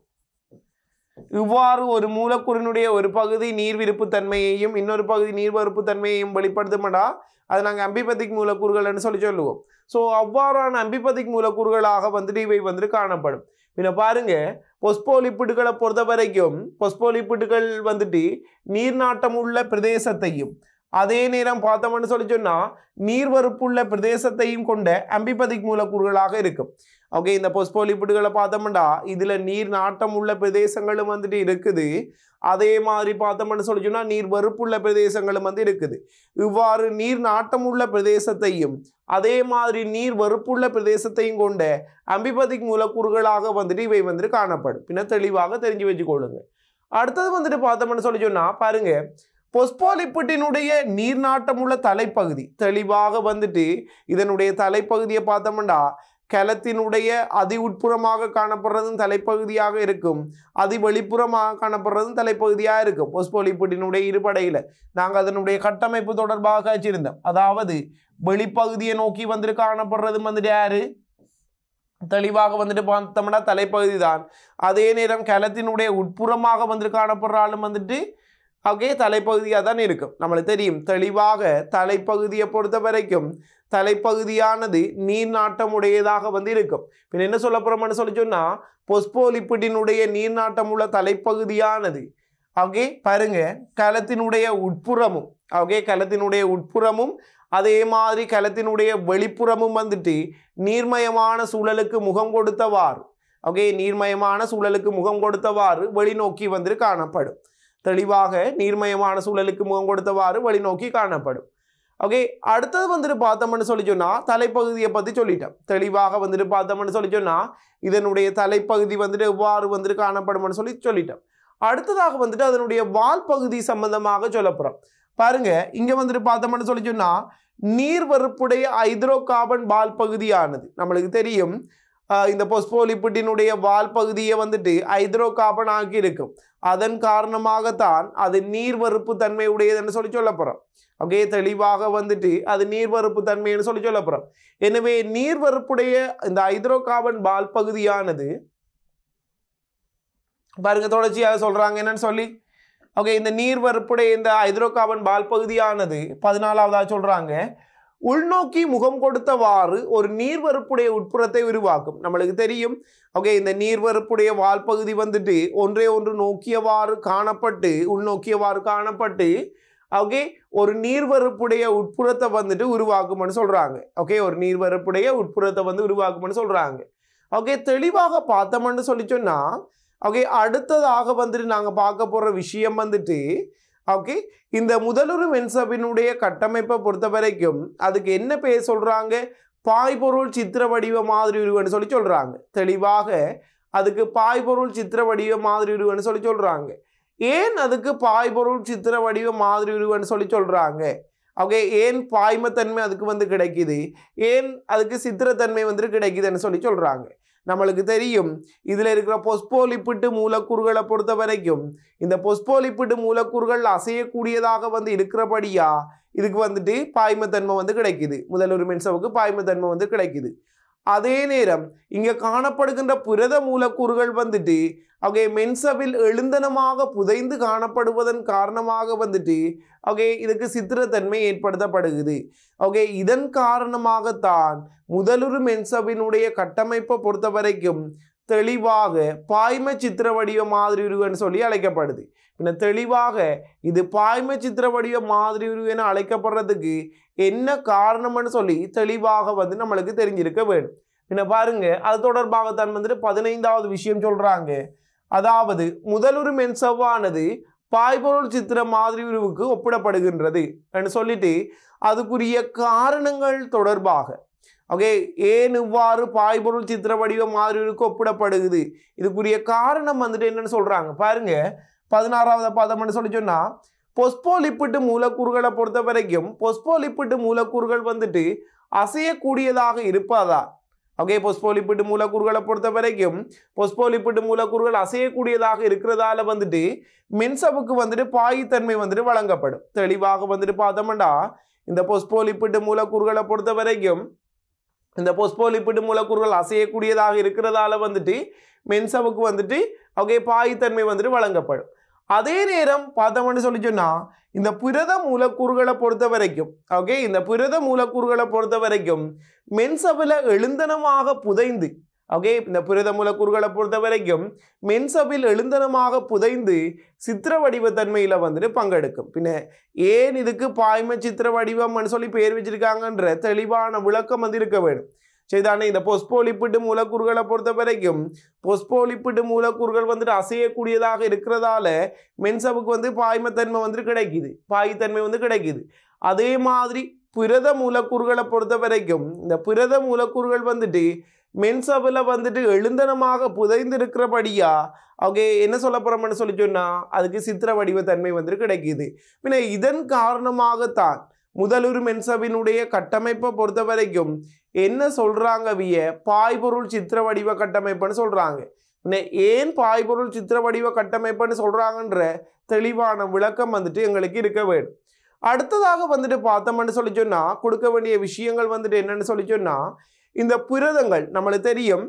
இவ்வாறு ஒரு மூலக்கூறினுடைய ஒரு பகுதி நீர் விருப்பு தன்மையையும் இன்னொரு பகுதி நீர் வெறுப்பு தன்மையையும் வெளிப்படுத்துமடா அது நாங்கள் அம்பிபத்திக் மூலக்கூறுகள்னு சொல்லி சொல்லுவோம் ஸோ அவ்வாறான அம்பிபத்திக் மூலக்கூறுகளாக வந்துட்டு இவை வந்துட்டு காணப்படும் பின்ன பாருங்க பொஸ்போலிப்பிட்டுகளை பொறுத்த வரைக்கும் பொஸ்போலிப்பிட்டுகள் வந்துட்டு நீர்நாட்டம் உள்ள பிரதேசத்தையும் அதே நேரம் பார்த்தோம்னு சொல்லி சொன்னால் நீர்வறுப்புள்ள பிரதேசத்தையும் கொண்ட அம்பிபதிக் மூலக்கூறுகளாக இருக்கும் ஓகே இந்த பொஸ்போலிப்பிட்டுகளை பார்த்தோம்னா இதில் நீர் நாட்டம் உள்ள பிரதேசங்களும் வந்துட்டு இருக்குது அதே மாதிரி பார்த்தோம்னு சொல்லி சொன்னால் நீர் வறுப்புள்ள பிரதேசங்களும் வந்து இருக்குது இவ்வாறு நீர் நாட்டம் உள்ள பிரதேசத்தையும் அதே மாதிரி நீர் வறுப்புள்ள பிரதேசத்தையும் கொண்ட அம்பிபதிக் மூலக்கூறுகளாக வந்துட்டு இவை வந்துட்டு காணப்படும் பின்ன தெளிவாக தெரிஞ்சு வச்சுக்கொள்ளுங்க அடுத்தது வந்துட்டு பார்த்தோம்னு சொல்லி சொன்னால் பாருங்க பொஸ்போலிப்பிட்டினுடைய நீர்நாட்டமுள்ள தலைப்பகுதி தெளிவாக வந்துட்டு இதனுடைய தலைப்பகுதியை பார்த்தோம்னா கலத்தினுடைய அதி உட்புறமாக காணப்படுறதும் தலைப்பகுதியாக இருக்கும் அதி வெளிப்புறமாக காணப்படுறதும் தலைப்பகுதியாக இருக்கும் பொஸ்போலிப்பிட்டினுடைய இருபடையில் நாங்கள் அதனுடைய கட்டமைப்பு தொடர்பாக வச்சிருந்தோம் அதாவது வெளிப்பகுதியை நோக்கி வந்துட்டு காணப்படுறதும் வந்துட்டு யாரு தெளிவாக வந்துட்டு பார்த்தோம்னா தலைப்பகுதி தான் அதே நேரம் கலத்தினுடைய உட்புறமாக வந்துட்டு காணப்படுற ஆளும் வந்துட்டு ஓகே தலைப்பகுதியாக தான் இருக்கும் நம்மளுக்கு தெரியும் தெளிவாக தலைப்பகுதியை பொறுத்த வரைக்கும் தலைப்பகுதியானது நீர்நாட்டம் உடையதாக வந்து இருக்கும் பின் என்ன சொல்ல போகிறோம்னு சொல்லி சொன்னால் பொஸ்போலிப்பிட்டினுடைய நீர்நாட்டம் உள்ள தலைப்பகுதியானது ஓகே பாருங்க கலத்தினுடைய உட்புறமும் ஓகே கலத்தினுடைய உட்புறமும் அதே மாதிரி கலத்தினுடைய வெளிப்புறமும் வந்துட்டு நீர்மயமான சூழலுக்கு முகம் கொடுத்தவாறு ஓகே நீர்மயமான சூழலுக்கு முகம் கொடுத்தவாறு வெளிநோக்கி வந்துட்டு காணப்படும் தெளிவாக நீர்மயமான சூழலுக்கு முகம் கொடுத்தவாறு வெளிநோக்கி காணப்படும் ஓகே அடுத்தது வந்துட்டு பார்த்தோம்னு சொல்லி சொன்னால் தலைப்பகுதியை பற்றி சொல்லிட்டோம் தெளிவாக வந்துட்டு பார்த்தோம்னு சொல்லி சொன்னால் இதனுடைய தலைப்பகுதி வந்துட்டு எவ்வாறு வந்துட்டு காணப்படும்னு சொல்லி சொல்லிட்டோம் அடுத்ததாக வந்துட்டு அதனுடைய வால் பகுதி சம்பந்தமாக சொல்லப்படுறோம் பாருங்க இங்கே வந்துட்டு பார்த்தோம்னு சொல்லி சொன்னால் நீர்வறுப்புடைய ஹைட்ரோ கார்பன் வால் பகுதியானது நம்மளுக்கு தெரியும் ஆஹ் இந்த பொஸ்போலிப்பிட்டினுடைய வால் பகுதியை வந்துட்டு ஹைட்ரோ கார்பன் ஆக்கி இருக்கும் அதன் காரணமாகத்தான் அது நீர்வறுப்பு தன்மை உடையதுன்னு சொல்லி சொல்ல போகிறோம் ஓகே தெளிவாக வந்துட்டு அது நீர்வறுப்பு தன்மைன்னு சொல்லி சொல்ல போகிறோம் எனவே நீர்வறுப்புடைய இந்த ஹைட்ரோ கார்பன் வால் பகுதியானது பாருங்க தொடர்ச்சியாக சொல்றாங்க என்னன்னு சொல்லி ஓகே இந்த நீர்வறுப்புடைய இந்த ஹைட்ரோ கார்பன் வால் பகுதியானது பதினாலாவதாக சொல்றாங்க உள்நோக்கி முகம் கொடுத்தவாறு ஒரு நீர்வறுப்புடைய உட்புறத்தை உருவாக்கும் நம்மளுக்கு தெரியும் ஓகே இந்த நீர்வறுப்புடைய வால் பகுதி வந்துட்டு ஒன்றே ஒன்று நோக்கியவாறு காணப்பட்டு உள்நோக்கியவாறு காணப்பட்டு ஓகே ஒரு நீர்வறுப்புடைய உட்புறத்தை வந்துட்டு உருவாக்கும்னு சொல்றாங்க ஓகே ஒரு நீர்வறுப்புடைய உட்புறத்தை வந்து உருவாக்கும்னு சொல்றாங்க ஓகே தெளிவாக பார்த்தோம்னு சொல்லி சொன்னா ஓகே அடுத்ததாக வந்துட்டு நாங்கள் பார்க்க போகிற விஷயம் வந்துட்டு ஓகே இந்த முதலுரு மென்சபினுடைய கட்டமைப்பை பொறுத்த வரைக்கும் அதுக்கு என்ன பேர் சொல்கிறாங்க பாய்பொருள் சித்திர வடிவ மாதிரி உருவன்னு சொல்லி சொல்கிறாங்க தெளிவாக அதுக்கு பாய்பொருள் சித்திர வடிவ மாதிரி உருவன்னு சொல்லி சொல்கிறாங்க ஏன் அதுக்கு பாய்பொருள் சித்திர வடிவ மாதிரி உருவன்னு சொல்லி சொல்கிறாங்க ஓகே ஏன் பாய்மத்தன்மை அதுக்கு வந்து கிடைக்குது ஏன் அதுக்கு சித்திரத்தன்மை வந்துட்டு கிடைக்குதுன்னு சொல்லி சொல்கிறாங்க நம்மளுக்கு தெரியும் இதில் இருக்கிற பொஸ்போலிப்பிட்டு மூலக்கூறுகளை பொறுத்த வரைக்கும் இந்த பொஸ்போலிப்பிட்டு மூலக்கூறுகள் அசையக்கூடியதாக வந்து இருக்கிறபடியா இதுக்கு வந்துட்டு பாய்மத்தன்மை வந்து கிடைக்குது முதல் ஒரு மென்சவுக்கு பாய்மத்தன்மை வந்து கிடைக்குது அதே நேரம் இங்கே காணப்படுகின்ற புரத மூலக்கூறுகள் வந்துட்டு ஓகே மென்சவில் எழுந்தனமாக புதைந்து காணப்படுவதன் காரணமாக வந்துட்டு ஓகே இதுக்கு சித்திரத்தன்மை ஏற்படுத்தப்படுகிறது ஓகே இதன் காரணமாகத்தான் முதலுரு மென்சபினுடைய கட்டமைப்பை பொறுத்த வரைக்கும் தெளிவாக பாய்ம சித்திர வடிவ மாதிரி உருவன்னு சொல்லி அழைக்கப்படுது பின்ன தெளிவாக இது பாய்ம சித்திர வடிவ மாதிரி உருவென அழைக்கப்படுறதுக்கு என்ன காரணம்னு சொல்லி தெளிவாக வந்து நம்மளுக்கு தெரிஞ்சிருக்க வேணும் பின்ன பாருங்க அது தொடர்பாகத்தான் வந்துட்டு பதினைந்தாவது விஷயம் சொல்றாங்க அதாவது முதலுரு மென்சவ்வானது பாய்பொருள் சித்திர மாதிரி உருவுக்கு ஒப்பிடப்படுகின்றது என்று சொல்லிட்டு அதுக்குரிய காரணங்கள் தொடர்பாக ஓகே ஏன் இவ்வாறு பாய்பொருள் சித்திர வடிவ மாதிரி உருவுக்கு ஒப்பிடப்படுகுது இதுக்குரிய காரணம் வந்துட்டு என்னன்னு சொல்றாங்க பாருங்க பதினாறாவது பாதம்னு சொல்லி சொன்னா பொஸ்போலிப்பிட்டு மூலக்கூறுகளை பொறுத்த வரைக்கும் பொஸ்போலிப்பிட்டு மூலக்கூறுகள் வந்துட்டு அசையக்கூடியதாக இருப்பதா ஓகே பொஸ்போலிப்பிட்டு மூலக்கூறுகளை பொறுத்த வரைக்கும் பொஸ்போலிப்பிட்டு மூலக்கூறுகள் அசையக்கூடியதாக இருக்கிறதால வந்துட்டு மின்சவுக்கு வந்துட்டு பாய்த்தன்மை வந்துட்டு வழங்கப்படும் தெளிவாக வந்துட்டு பார்த்தோம்னா இந்த பொஸ்போலிப்பிட்டு மூலக்கூறுகளை பொறுத்த வரைக்கும் இந்த பொஸ்போலிப்பிட்டு மூலக்கூறுகள் அசையக்கூடியதாக இருக்கிறதால வந்துட்டு மென்சவுக்கு வந்துட்டு ஓகே பாய்த்தன்மை வந்துட்டு வழங்கப்படும் அதே நேரம் பார்த்தோம்னு சொல்லி சொன்னா இந்த புரத மூலக்கூறுகளை பொறுத்த வரைக்கும் ஓகே இந்த புரத மூலக்கூறுகளை பொறுத்த வரைக்கும் மென்சபில் எழுந்தனமாக புதைந்து ஓகே இந்த புரத மூலக்கூறுகளை பொறுத்த வரைக்கும் மென்சபில் எழுந்தனமாக புதைந்து சித்திர வடிவத்தன்மையில் வந்துட்டு பங்கெடுக்கும் பின்ன ஏன் இதுக்கு பாய்ம சித்திர வடிவம்னு சொல்லி பேர் வச்சிருக்காங்கன்ற தெளிவான விளக்கம் வந்து இருக்க வேணும் சரிதானே இந்த பொஸ்போலிப்பிட்டு மூலக்கூறுகளை பொறுத்த வரைக்கும் பொஸ்போலிப்பிட்டு மூலக்கூறுகள் வந்துட்டு அசையக்கூடியதாக இருக்கிறதால மென்சவுக்கு வந்து பாய்மத்தன்மை வந்துட்டு கிடைக்குது பாய்த்தன்மை வந்து கிடைக்குது அதே மாதிரி புரத மூலக்கூறுகளை பொறுத்த வரைக்கும் இந்த புரத மூலக்கூறுகள் வந்துட்டு மென்சவில் வந்துட்டு எழுந்தனமாக புதைந்து இருக்கிறபடியா ஓகே என்ன சொல்ல போறோம்னு சொல்லி சொன்னா அதுக்கு சித்திர வடிவத்தன்மை வந்துட்டு கிடைக்குது பின்ன இதன் காரணமாகத்தான் முதலுரு மென்சபினுடைய கட்டமைப்பை பொறுத்த வரைக்கும் என்ன சொல்றாங்க விய பாய்பொருள் சித்திர வடிவ கட்டமைப்புன்னு சொல்றாங்க பின்ன ஏன் பாய்பொருள் சித்திர வடிவ கட்டமைப்புன்னு சொல்றாங்கன்ற தெளிவான விளக்கம் வந்துட்டு எங்களுக்கு இருக்க வேண்டும் அடுத்ததாக வந்துட்டு பார்த்தோம்னு சொல்லி சொன்னா கொடுக்க வேண்டிய விஷயங்கள் வந்துட்டு என்னன்னு சொல்லி சொன்னா இந்த புரதங்கள் நம்மளுக்கு தெரியும்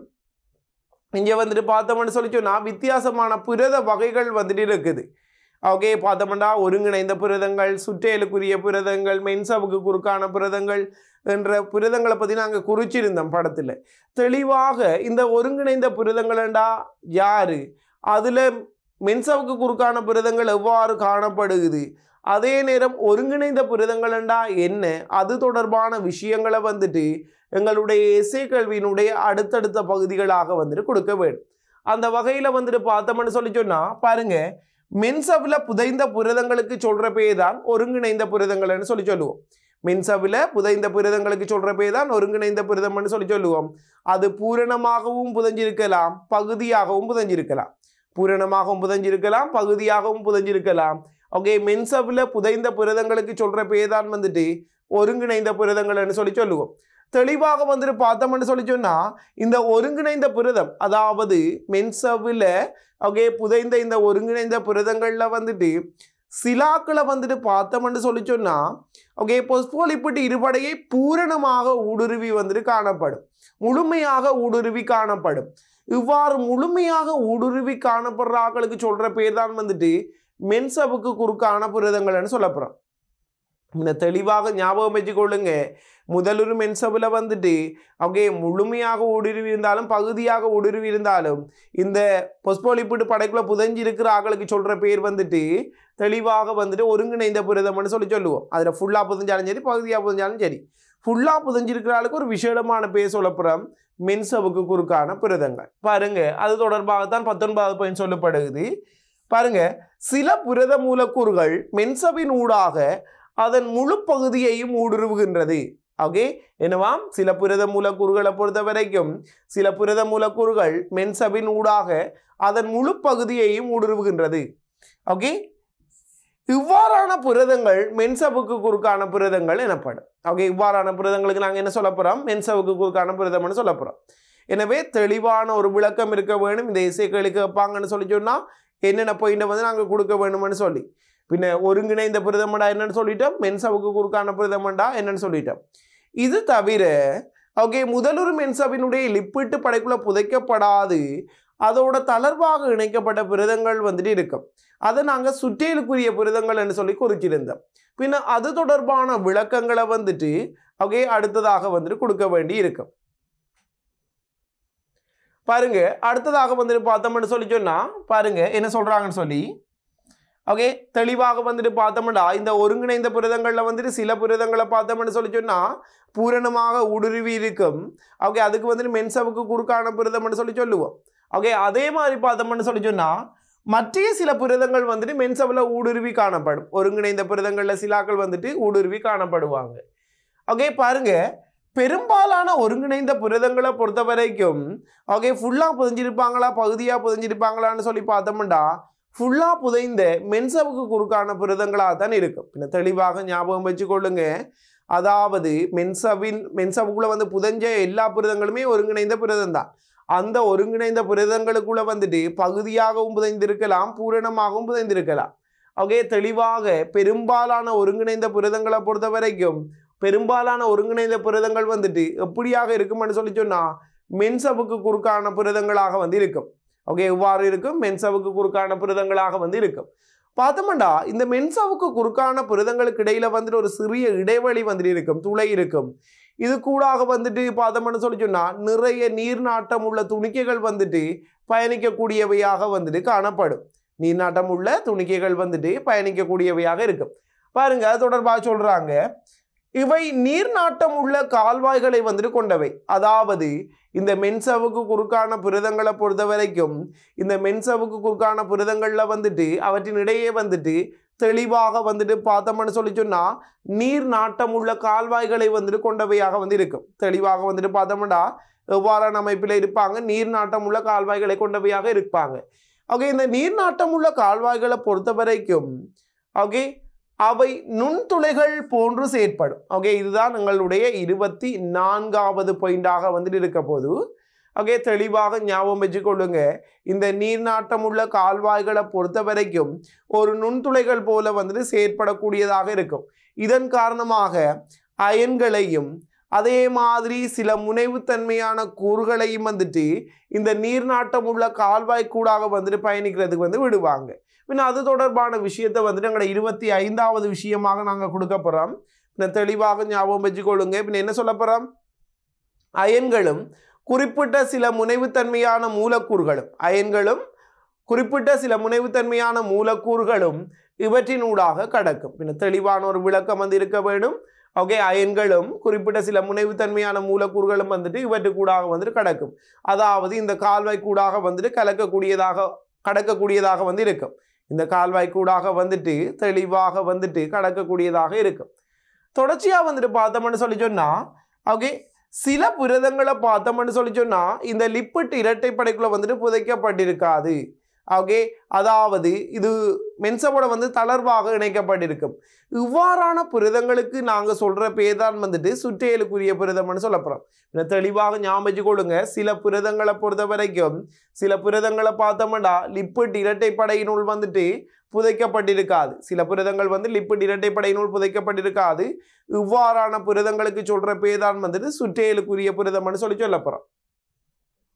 இங்கே வந்துட்டு பார்த்தோம்னு சொல்லி சொன்னா வித்தியாசமான புரத வகைகள் வந்துட்டு இருக்குது ஓகே பார்த்தோம்னா ஒருங்கிணைந்த புரதங்கள் சுற்றேலுக்குரிய புரதங்கள் மென்சவுக்கு குறுக்கான புரதங்கள் என்ற புரதங்களை பற்றி நாங்கள் குறிச்சிருந்தோம் படத்தில் தெளிவாக இந்த ஒருங்கிணைந்த புரதங்களண்டா யாரு அதில் மென்சவுக்கு குறுக்கான புரதங்கள் எவ்வாறு காணப்படுகுது அதே நேரம் ஒருங்கிணைந்த புரதங்களண்டா என்ன அது தொடர்பான விஷயங்களை வந்துட்டு எங்களுடைய எஸ்ஏ கல்வியினுடைய அடுத்தடுத்த பகுதிகளாக வந்துட்டு கொடுக்க வேண்டும் அந்த வகையில் வந்துட்டு பார்த்தோம்னு சொல்லி சொன்னால் பாருங்க மென்சவில் புதைந்த புரதங்களுக்கு சொல்கிற பேர் தான் ஒருங்கிணைந்த புரதங்கள்னு சொல்லி சொல்லுவோம் மின்சவில் புதைந்த புரதங்களுக்கு சொல்கிற பேர் தான் ஒருங்கிணைந்த புரதம்னு சொல்லி சொல்லுவோம் அது பூரணமாகவும் புதைஞ்சிருக்கலாம் பகுதியாகவும் புதைஞ்சிருக்கலாம் பூரணமாகவும் புதைஞ்சிருக்கலாம் பகுதியாகவும் புதைஞ்சிருக்கலாம் ஓகே மென்சவில் புதைந்த புரதங்களுக்கு சொல்கிற பேர் தான் வந்துட்டு ஒருங்கிணைந்த புரதங்கள்னு சொல்லி சொல்லுவோம் தெளிவாக வந்துட்டு பார்த்தோம்னு சொல்லி சொன்னால் இந்த ஒருங்கிணைந்த புரதம் அதாவது மென்சவில் ஓகே புதைந்த இந்த ஒருங்கிணைந்த புரதங்களில் வந்துட்டு சிலாக்களை வந்துட்டு பார்த்தோம்னு சொல்லி சொன்னால் ஓகே பொஸ்போலிப்பிட்டு இருபடையை பூரணமாக ஊடுருவி வந்துட்டு காணப்படும் முழுமையாக ஊடுருவி காணப்படும் இவ்வாறு முழுமையாக ஊடுருவி காணப்படுற ஆக்களுக்கு சொல்கிற பேர் தான் வந்துட்டு மென்சவுக்கு குறுக்கான புரதங்கள்னு சொல்லப்படுறோம் இந்த தெளிவாக ஞாபகம் வச்சுக்கொள்ளுங்க முதலொரு மென்சபில் வந்துட்டு ஓகே முழுமையாக ஊடுருவி இருந்தாலும் பகுதியாக ஊடுருவி இருந்தாலும் இந்த பொஸ்போலிப்பிட்டு படைக்குள்ள புதைஞ்சு இருக்கிற ஆக்களுக்கு சொல்கிற பேர் வந்துட்டு தெளிவாக வந்துட்டு ஒருங்கிணைந்த புரதம்னு சொல்லி சொல்லுவோம் அதில் ஃபுல்லாக புதைஞ்சாலும் சரி பகுதியாக புதைஞ்சாலும் சரி ஃபுல்லாக புதைஞ்சிருக்கிற ஆளுக்கு ஒரு விசேடமான பேர் சொல்லப்புறம் மென்சவுக்கு குறுக்கான புரதங்கள் பாருங்க அது தொடர்பாகத்தான் பத்தொன்பதாவது பாயிண்ட் சொல்லப்படுகிறது பாருங்க சில புரத மூலக்கூறுகள் மென்சவின் ஊடாக அதன் முழு பகுதியையும் ஊடுருவுகின்றது ஓகே என்னவாம் சில புரத மூலக்கூறுகளை பொறுத்த வரைக்கும் சில புரத மூலக்கூறுகள் மென்சபின் ஊடாக அதன் முழு பகுதியையும் ஊடுருவுகின்றது ஓகே இவ்வாறான புரதங்கள் மென்சவுக்கு குறுக்கான புரதங்கள் எனப்படும் ஓகே இவ்வாறான புரதங்களுக்கு நாங்கள் என்ன சொல்ல போகிறோம் மென்சவுக்கு குறுக்கான புரதம்னு சொல்ல போகிறோம் எனவே தெளிவான ஒரு விளக்கம் இருக்க வேணும் இந்த இசைக்களுக்கு வைப்பாங்கன்னு சொல்லி சொன்னால் என்னென்ன பாயிண்டை வந்து நாங்கள் கொடுக்க வேணும்னு சொல்லி பின்ன ஒருங்கிணைந்த புரதமண்டா என்னன்னு சொல்லிட்டோம் மென்சவுக்கு குறுக்கான புரதமண்டா என்னன்னு சொல்லிட்டோம் இது தவிர ஓகே முதலொரு மென்சவினுடைய லிப்பிட்டு படைக்குள்ள புதைக்கப்படாது அதோட தளர்வாக இணைக்கப்பட்ட புரதங்கள் வந்துட்டு இருக்கும் அதை நாங்கள் சுற்றியலுக்குரிய புரதங்கள் என்று சொல்லி குறிச்சிருந்தோம் பின்ன அது தொடர்பான விளக்கங்களை வந்துட்டு ஓகே அடுத்ததாக வந்துட்டு கொடுக்க வேண்டி இருக்கும் பாருங்க அடுத்ததாக வந்துட்டு பார்த்தோம்னு சொல்லி சொன்னா பாருங்க என்ன சொல்றாங்கன்னு சொல்லி ஓகே தெளிவாக வந்துட்டு பார்த்தோம்னா இந்த ஒருங்கிணைந்த புரதங்களில் வந்துட்டு சில புரதங்களை பார்த்தோம்னு சொல்லி சொன்னா பூரணமாக ஊடுருவி இருக்கும் ஓகே அதுக்கு வந்துட்டு மென்சவுக்கு குறுக்கான புரதம்னு சொல்லி சொல்லுவோம் ஓகே அதே மாதிரி பார்த்தோம்னு சொல்லி சொன்னா மற்ற சில புரதங்கள் வந்துட்டு மென்சவில் ஊடுருவி காணப்படும் ஒருங்கிணைந்த புரதங்களில் சிலாக்கள் வந்துட்டு ஊடுருவி காணப்படுவாங்க ஓகே பாருங்க பெரும்பாலான ஒருங்கிணைந்த புரதங்களை பொறுத்த வரைக்கும் ஓகே ஃபுல்லாக புதைஞ்சிருப்பாங்களா பகுதியாக புதைஞ்சிருப்பாங்களான்னு சொல்லி பார்த்தோம்னா ஃபுல்லாக புதைந்த மென்சவுக்கு குறுக்கான புரதங்களாக தான் இருக்கும் பின்ன தெளிவாக ஞாபகம் வச்சுக்கொள்ளுங்க அதாவது மென்சவின் மென்சவுக்குள்ளே வந்து புதைஞ்ச எல்லா புரதங்களுமே ஒருங்கிணைந்த புரதம் தான் அந்த ஒருங்கிணைந்த புரதங்களுக்குள்ள வந்துட்டு பகுதியாகவும் புதைந்திருக்கலாம் பூரணமாகவும் புதைந்திருக்கலாம் ஓகே தெளிவாக பெரும்பாலான ஒருங்கிணைந்த புரதங்களை பொறுத்த வரைக்கும் பெரும்பாலான ஒருங்கிணைந்த புரதங்கள் வந்துட்டு எப்படியாக இருக்கும்னு சொல்லி சொன்னா மென்சவுக்கு குறுக்கான புரதங்களாக வந்து இருக்கும் ஓகே இவ்வாறு இருக்கும் மென்சவுக்கு குறுக்கான புரதங்களாக வந்து இருக்கும் பார்த்தோம்டா இந்த மென்சவுக்கு குறுக்கான புரதங்களுக்கு இடையில வந்துட்டு ஒரு சிறிய இடைவெளி வந்துட்டு இருக்கும் துளை இருக்கும் இது கூடாக வந்துட்டு பார்த்தோம்னு சொல்லி சொன்னா நிறைய நீர்நாட்டம் உள்ள துணிக்கைகள் வந்துட்டு பயணிக்கக்கூடியவையாக வந்துட்டு காணப்படும் நீர்நாட்டம் உள்ள துணிக்கைகள் வந்துட்டு பயணிக்கக்கூடியவையாக இருக்கும் பாருங்க அது தொடர்பாக சொல்றாங்க இவை நீர்நாட்டம் உள்ள கால்வாய்களை வந்துட்டு கொண்டவை அதாவது இந்த மென்சவுக்கு குறுக்கான புரதங்களை பொறுத்த வரைக்கும் இந்த மென்சவுக்கு குறுக்கான புரதங்களில் வந்துட்டு அவற்றின் இடையே வந்துட்டு தெளிவாக வந்துட்டு பார்த்தோம்னு சொல்லி சொன்னா நீர் நாட்டம் உள்ள கால்வாய்களை வந்துட்டு கொண்டவையாக வந்து இருக்கும் தெளிவாக வந்துட்டு பார்த்தோம்னா எவ்வாறான அமைப்பில் இருப்பாங்க நீர் நாட்டம் உள்ள கால்வாய்களை கொண்டவையாக இருப்பாங்க ஓகே இந்த நீர் நாட்டம் உள்ள கால்வாய்களை பொறுத்த வரைக்கும் ஓகே அவை நுண்துளைகள் போன்று செயற்படும் ஓகே இதுதான் எங்களுடைய இருபத்தி நான்காவது பாயிண்டாக வந்துட்டு இருக்க போது ஓகே தெளிவாக ஞாபகம் வச்சுக்கொள்ளுங்க இந்த நீர்நாட்டம் உள்ள கால்வாய்களை பொறுத்த வரைக்கும் ஒரு நுண்துளைகள் போல வந்துட்டு செயற்படக்கூடியதாக இருக்கும் இதன் காரணமாக அயன்களையும் அதே மாதிரி சில முனைவுத்தன்மையான கூறுகளையும் வந்துட்டு இந்த நீர்நாட்டம் உள்ள கால்வாய் கூடாக வந்துட்டு பயணிக்கிறதுக்கு வந்து விடுவாங்க பின்ன அது தொடர்பான விஷயத்தை வந்துட்டு எங்களோட இருபத்தி ஐந்தாவது விஷயமாக நாங்கள் கொடுக்க போகிறோம் பின்ன தெளிவாக ஞாபகம் வச்சுக்கொள்ளுங்க பின்ன என்ன சொல்ல போகிறோம் அயன்களும் குறிப்பிட்ட சில முனைவுத்தன்மையான மூலக்கூறுகளும் அயன்களும் குறிப்பிட்ட சில முனைவுத்தன்மையான மூலக்கூறுகளும் இவற்றினூடாக கடக்கும் பின்ன தெளிவான ஒரு விளக்கம் வந்து இருக்க வேண்டும் ஓகே அயன்களும் குறிப்பிட்ட சில முனைவுத்தன்மையான மூலக்கூறுகளும் வந்துட்டு இவற்றுக்கூடாக வந்துட்டு கடக்கும் அதாவது இந்த கால்வாய் கூடாக வந்துட்டு கலக்கக்கூடியதாக கடக்கக்கூடியதாக வந்து இருக்கும் இந்த கால்வாய் கூடாக வந்துட்டு தெளிவாக வந்துட்டு கடக்கக்கூடியதாக இருக்கும் தொடர்ச்சியாக வந்துட்டு பார்த்தோம்னு சொல்லி சொன்னால் ஓகே சில புரதங்களை பார்த்தோம்னு சொல்லி சொன்னால் இந்த லிப்பிட் இரட்டைப்படைக்குள்ள வந்துட்டு புதைக்கப்பட்டிருக்காது ஓகே அதாவது இது மென்சவோட வந்து தளர்வாக இணைக்கப்பட்டிருக்கும் இவ்வாறான புரதங்களுக்கு நாங்கள் சொல்கிற பேர் தான் வந்துட்டு சுற்றியலுக்குரிய புரதம்னு சொல்ல போகிறோம் இதை தெளிவாக ஞாபகம் கொள்ளுங்க சில புரதங்களை பொறுத்த வரைக்கும் சில புரதங்களை பார்த்தோம்னா லிப்பிட் இரட்டைப்படையினுள் வந்துட்டு புதைக்கப்பட்டிருக்காது சில புரதங்கள் வந்து லிப்பிட் இரட்டைப்படையினுள் புதைக்கப்பட்டிருக்காது இவ்வாறான புரதங்களுக்கு சொல்கிற பேர் தான் வந்துட்டு சுற்றியலுக்குரிய புரதம்னு சொல்லி சொல்ல போகிறோம்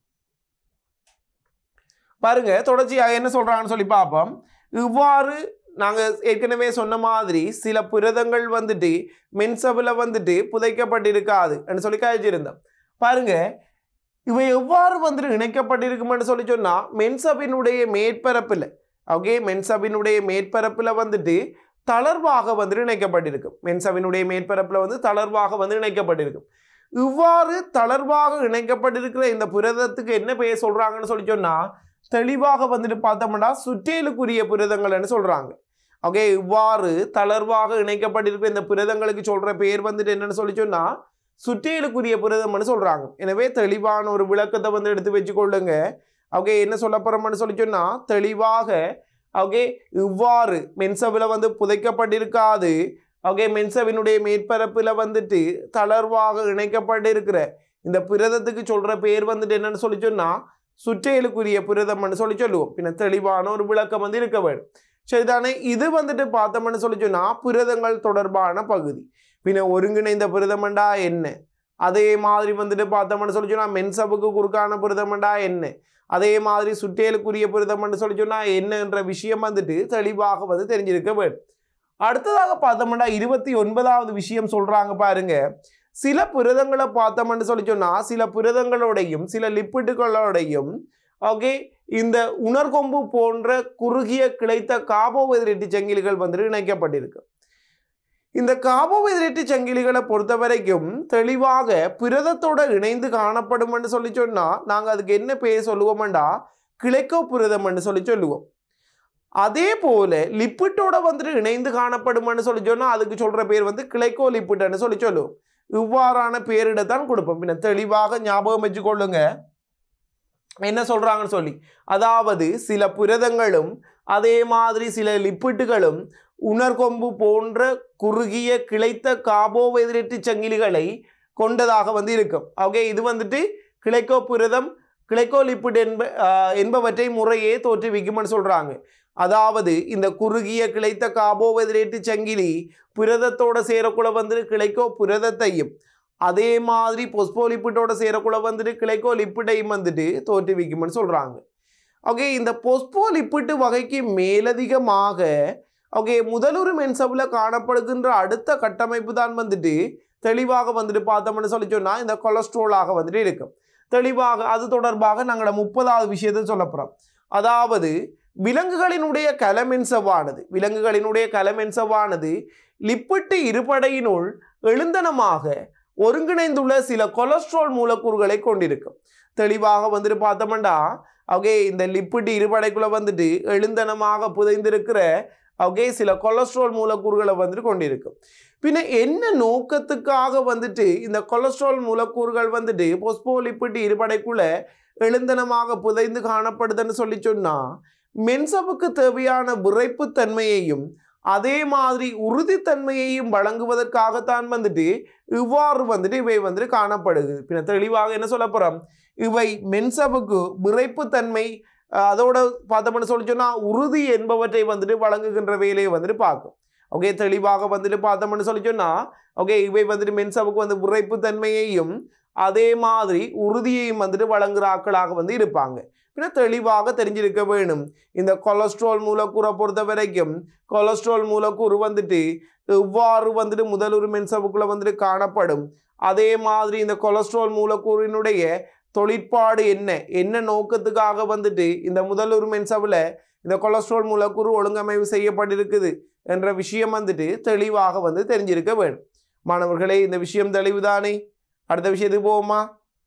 பாருங்க தொடர்ச்சியாக என்ன சொல்றாங்கன்னு சொல்லி பார்ப்போம் இவ்வாறு நாங்கள் ஏற்கனவே சொன்ன மாதிரி சில புரதங்கள் வந்துட்டு மென்சபில் வந்துட்டு புதைக்கப்பட்டிருக்காது சொல்லி கழிச்சிருந்தோம் பாருங்க இவை எவ்வாறு வந்துட்டு இணைக்கப்பட்டிருக்கும்னு சொல்லி சொன்னால் மென்சபினுடைய மேற்பரப்பில் ஓகே மென்சபினுடைய மேற்பரப்பில் வந்துட்டு தளர்வாக வந்துட்டு இணைக்கப்பட்டிருக்கும் மென்சபினுடைய மேற்பரப்பில் வந்து தளர்வாக வந்து இணைக்கப்பட்டிருக்கும் இவ்வாறு தளர்வாக இணைக்கப்பட்டிருக்கிற இந்த புரதத்துக்கு என்ன பெயர் சொல்கிறாங்கன்னு சொல்லி சொன்னால் தெளிவாக வந்துட்டு பார்த்தோம்னா சுற்றேலுக்குரிய புரதங்கள்னு சொல்கிறாங்க ஓகே இவ்வாறு தளர்வாக இணைக்கப்பட்டிருக்கிற இந்த புரதங்களுக்கு சொல்கிற பெயர் வந்துட்டு என்னன்னு சொல்லி சொன்னால் சுற்றேலுக்குரிய புரதம்னு சொல்கிறாங்க எனவே தெளிவான ஒரு விளக்கத்தை வந்து எடுத்து வச்சுக்கொள்ளுங்க ஓகே என்ன சொல்ல போகிறோம்னு சொல்லி சொன்னால் தெளிவாக ஓகே இவ்வாறு மென்சவில் வந்து புதைக்கப்பட்டிருக்காது ஓகே மென்சவினுடைய மேற்பரப்பில் வந்துட்டு தளர்வாக இணைக்கப்பட்டிருக்கிற இந்த புரதத்துக்கு சொல்கிற பேர் வந்துட்டு என்னன்னு சொல்லி சொன்னால் சுற்றேலுக்குரிய புரதம்னு சொல்லி சொல்லுவோம் பின்ன தெளிவான ஒரு விளக்கம் வந்து இருக்க வேண்டும் சரிதானே இது வந்துட்டு பார்த்தோம்னு சொல்லி சொன்னால் புரதங்கள் தொடர்பான பகுதி பின்ன ஒருங்கிணைந்த புரதமண்டா என்ன அதே மாதிரி வந்துட்டு பார்த்தோம்னு சொல்லி சொன்னால் மென்சபுக்கு குறுக்கான புரதமண்டா என்ன அதே மாதிரி சுற்றேலுக்குரிய புரதம்னு சொல்லி சொன்னால் என்னன்ற விஷயம் வந்துட்டு தெளிவாக வந்து தெரிஞ்சிருக்க வேண்டும் அடுத்ததாக பார்த்தோம்னா இருபத்தி ஒன்பதாவது விஷயம் சொல்றாங்க பாருங்க சில புரதங்களை பார்த்தோம்னு சொல்லி சொன்னா சில புரதங்களோடையும் சில லிப்பிட்டுகளோடையும் ஓகே இந்த உணர்கொம்பு போன்ற குறுகிய கிளைத்த கார்போஹைட்ரேட் சங்கிலிகள் வந்துட்டு இணைக்கப்பட்டிருக்கு இந்த கார்போஹைட்ரேட் சங்கிலிகளை பொறுத்த வரைக்கும் தெளிவாக புரதத்தோட இணைந்து காணப்படும்னு சொல்லி சொன்னா நாங்க அதுக்கு என்ன பேர் சொல்லுவோம்டா கிளைக்கோ புரதம்னு சொல்லி சொல்லுவோம் அதே போல லிப்பிட்டோட வந்துட்டு இணைந்து காணப்படும்னு சொல்லி சொன்னா அதுக்கு சொல்ற பேர் வந்து கிளைக்கோ லிப்பிட்னு சொல்லி சொல்லுவோம் இவ்வாறான பேரிடத்தான் கொடுப்போம் பின்ன தெளிவாக ஞாபகம் வச்சுக்கொள்ளுங்க என்ன சொல்றாங்கன்னு சொல்லி அதாவது சில புரதங்களும் அதே மாதிரி சில லிப்பிட்டுகளும் உணர்கொம்பு போன்ற குறுகிய கிளைத்த கார்போஹைட்ரேட் சங்கிலிகளை கொண்டதாக வந்து இருக்கும் ஓகே இது வந்துட்டு கிளைக்கோ புரதம் கிளைக்கோலிப்பிட் என்ப ஆஹ் என்பவற்றை முறையே தோற்றுவிக்கும்னு சொல்றாங்க அதாவது இந்த குறுகிய கிளைத்த கார்போஹைட்ரேட் சங்கிலி புரதத்தோட சேரக்குள்ள வந்துட்டு கிளைக்கோ புரதத்தையும் அதே மாதிரி பொஸ்போலிப்பிட்டோட சேரக்குள்ள வந்துட்டு கிளைக்கோ லிப்பிட்டையும் வந்துட்டு தோற்றுவிக்கும்னு சொல்றாங்க ஓகே இந்த பொஸ்போலிப்பிட்டு வகைக்கு மேலதிகமாக ஓகே முதலுறு மென்சவில் காணப்படுகின்ற அடுத்த கட்டமைப்பு தான் வந்துட்டு தெளிவாக வந்துட்டு பார்த்தோம்னு சொல்லி சொன்னால் இந்த கொலஸ்ட்ரோலாக வந்துட்டு இருக்கும் தெளிவாக அது தொடர்பாக நாங்களோட முப்பதாவது விஷயத்தை சொல்ல போகிறோம் அதாவது விலங்குகளினுடைய கலமென்சவானது விலங்குகளினுடைய கலமென்சவானது லிப்பிட்டு இருபடையினுள் எழுந்தனமாக ஒருங்கிணைந்துள்ள சில கொலஸ்ட்ரால் மூலக்கூறுகளை கொண்டிருக்கும் தெளிவாக வந்துட்டு பார்த்தோம்னா ஓகே இந்த லிப்பிட்டு இருபடைக்குள்ள வந்துட்டு எழுந்தனமாக புதைந்திருக்கிற ஓகே சில கொலஸ்ட்ரால் மூலக்கூறுகளை வந்துட்டு கொண்டிருக்கும் பின்ன என்ன நோக்கத்துக்காக வந்துட்டு இந்த கொலஸ்ட்ரால் மூலக்கூறுகள் வந்துட்டு பொஸ்போலிப்பிட்டு இருபடைக்குள்ள எழுந்தனமாக புதைந்து காணப்படுதுன்னு சொல்லி சொன்னா மென்சபுக்கு தேவையான விரைப்புத்தன்மையையும் அதே மாதிரி உறுதித்தன்மையையும் வழங்குவதற்காகத்தான் வந்துட்டு இவ்வாறு வந்துட்டு இவை வந்துட்டு காணப்படுது பின்ன தெளிவாக என்ன சொல்ல போறோம் இவை மென்சபுக்கு விரைப்புத்தன்மை அஹ், அதோட பார்த்தோம்னு சொல்லி சொன்னா உறுதி என்பவற்றை வந்துட்டு வழங்குகின்ற வேலையை வந்துட்டு பார்க்கும் ஓகே தெளிவாக வந்துட்டு பார்த்தோம்னு சொல்லி சொன்னா ஓகே இவை வந்துட்டு மென்சபுக்கு வந்து விரைப்புத்தன்மையையும் அதே மாதிரி உறுதியையும் வந்துட்டு வழங்குற ஆட்களாக வந்து இருப்பாங்க பின்ன தெளிவாக தெரிஞ்சிருக்க வேணும் இந்த கொலஸ்ட்ரால் மூலக்கூறை பொறுத்த வரைக்கும் கொலஸ்ட்ரால் மூலக்கூறு வந்துட்டு எவ்வாறு வந்துட்டு முதலுறு மென்சவுக்குள்ள வந்துட்டு காணப்படும் அதே மாதிரி இந்த கொலஸ்ட்ரால் மூலக்கூறினுடைய தொழிற்பாடு என்ன என்ன நோக்கத்துக்காக வந்துட்டு இந்த முதலுறு மென்சவில் இந்த கொலஸ்ட்ரால் மூலக்கூறு ஒழுங்கமைவு செய்யப்பட்டிருக்குது என்ற விஷயம் வந்துட்டு தெளிவாக வந்து தெரிஞ்சிருக்க வேணும் மாணவர்களே இந்த விஷயம் தெளிவுதானே அடுத்த விஷயத்துக்கு போவோமா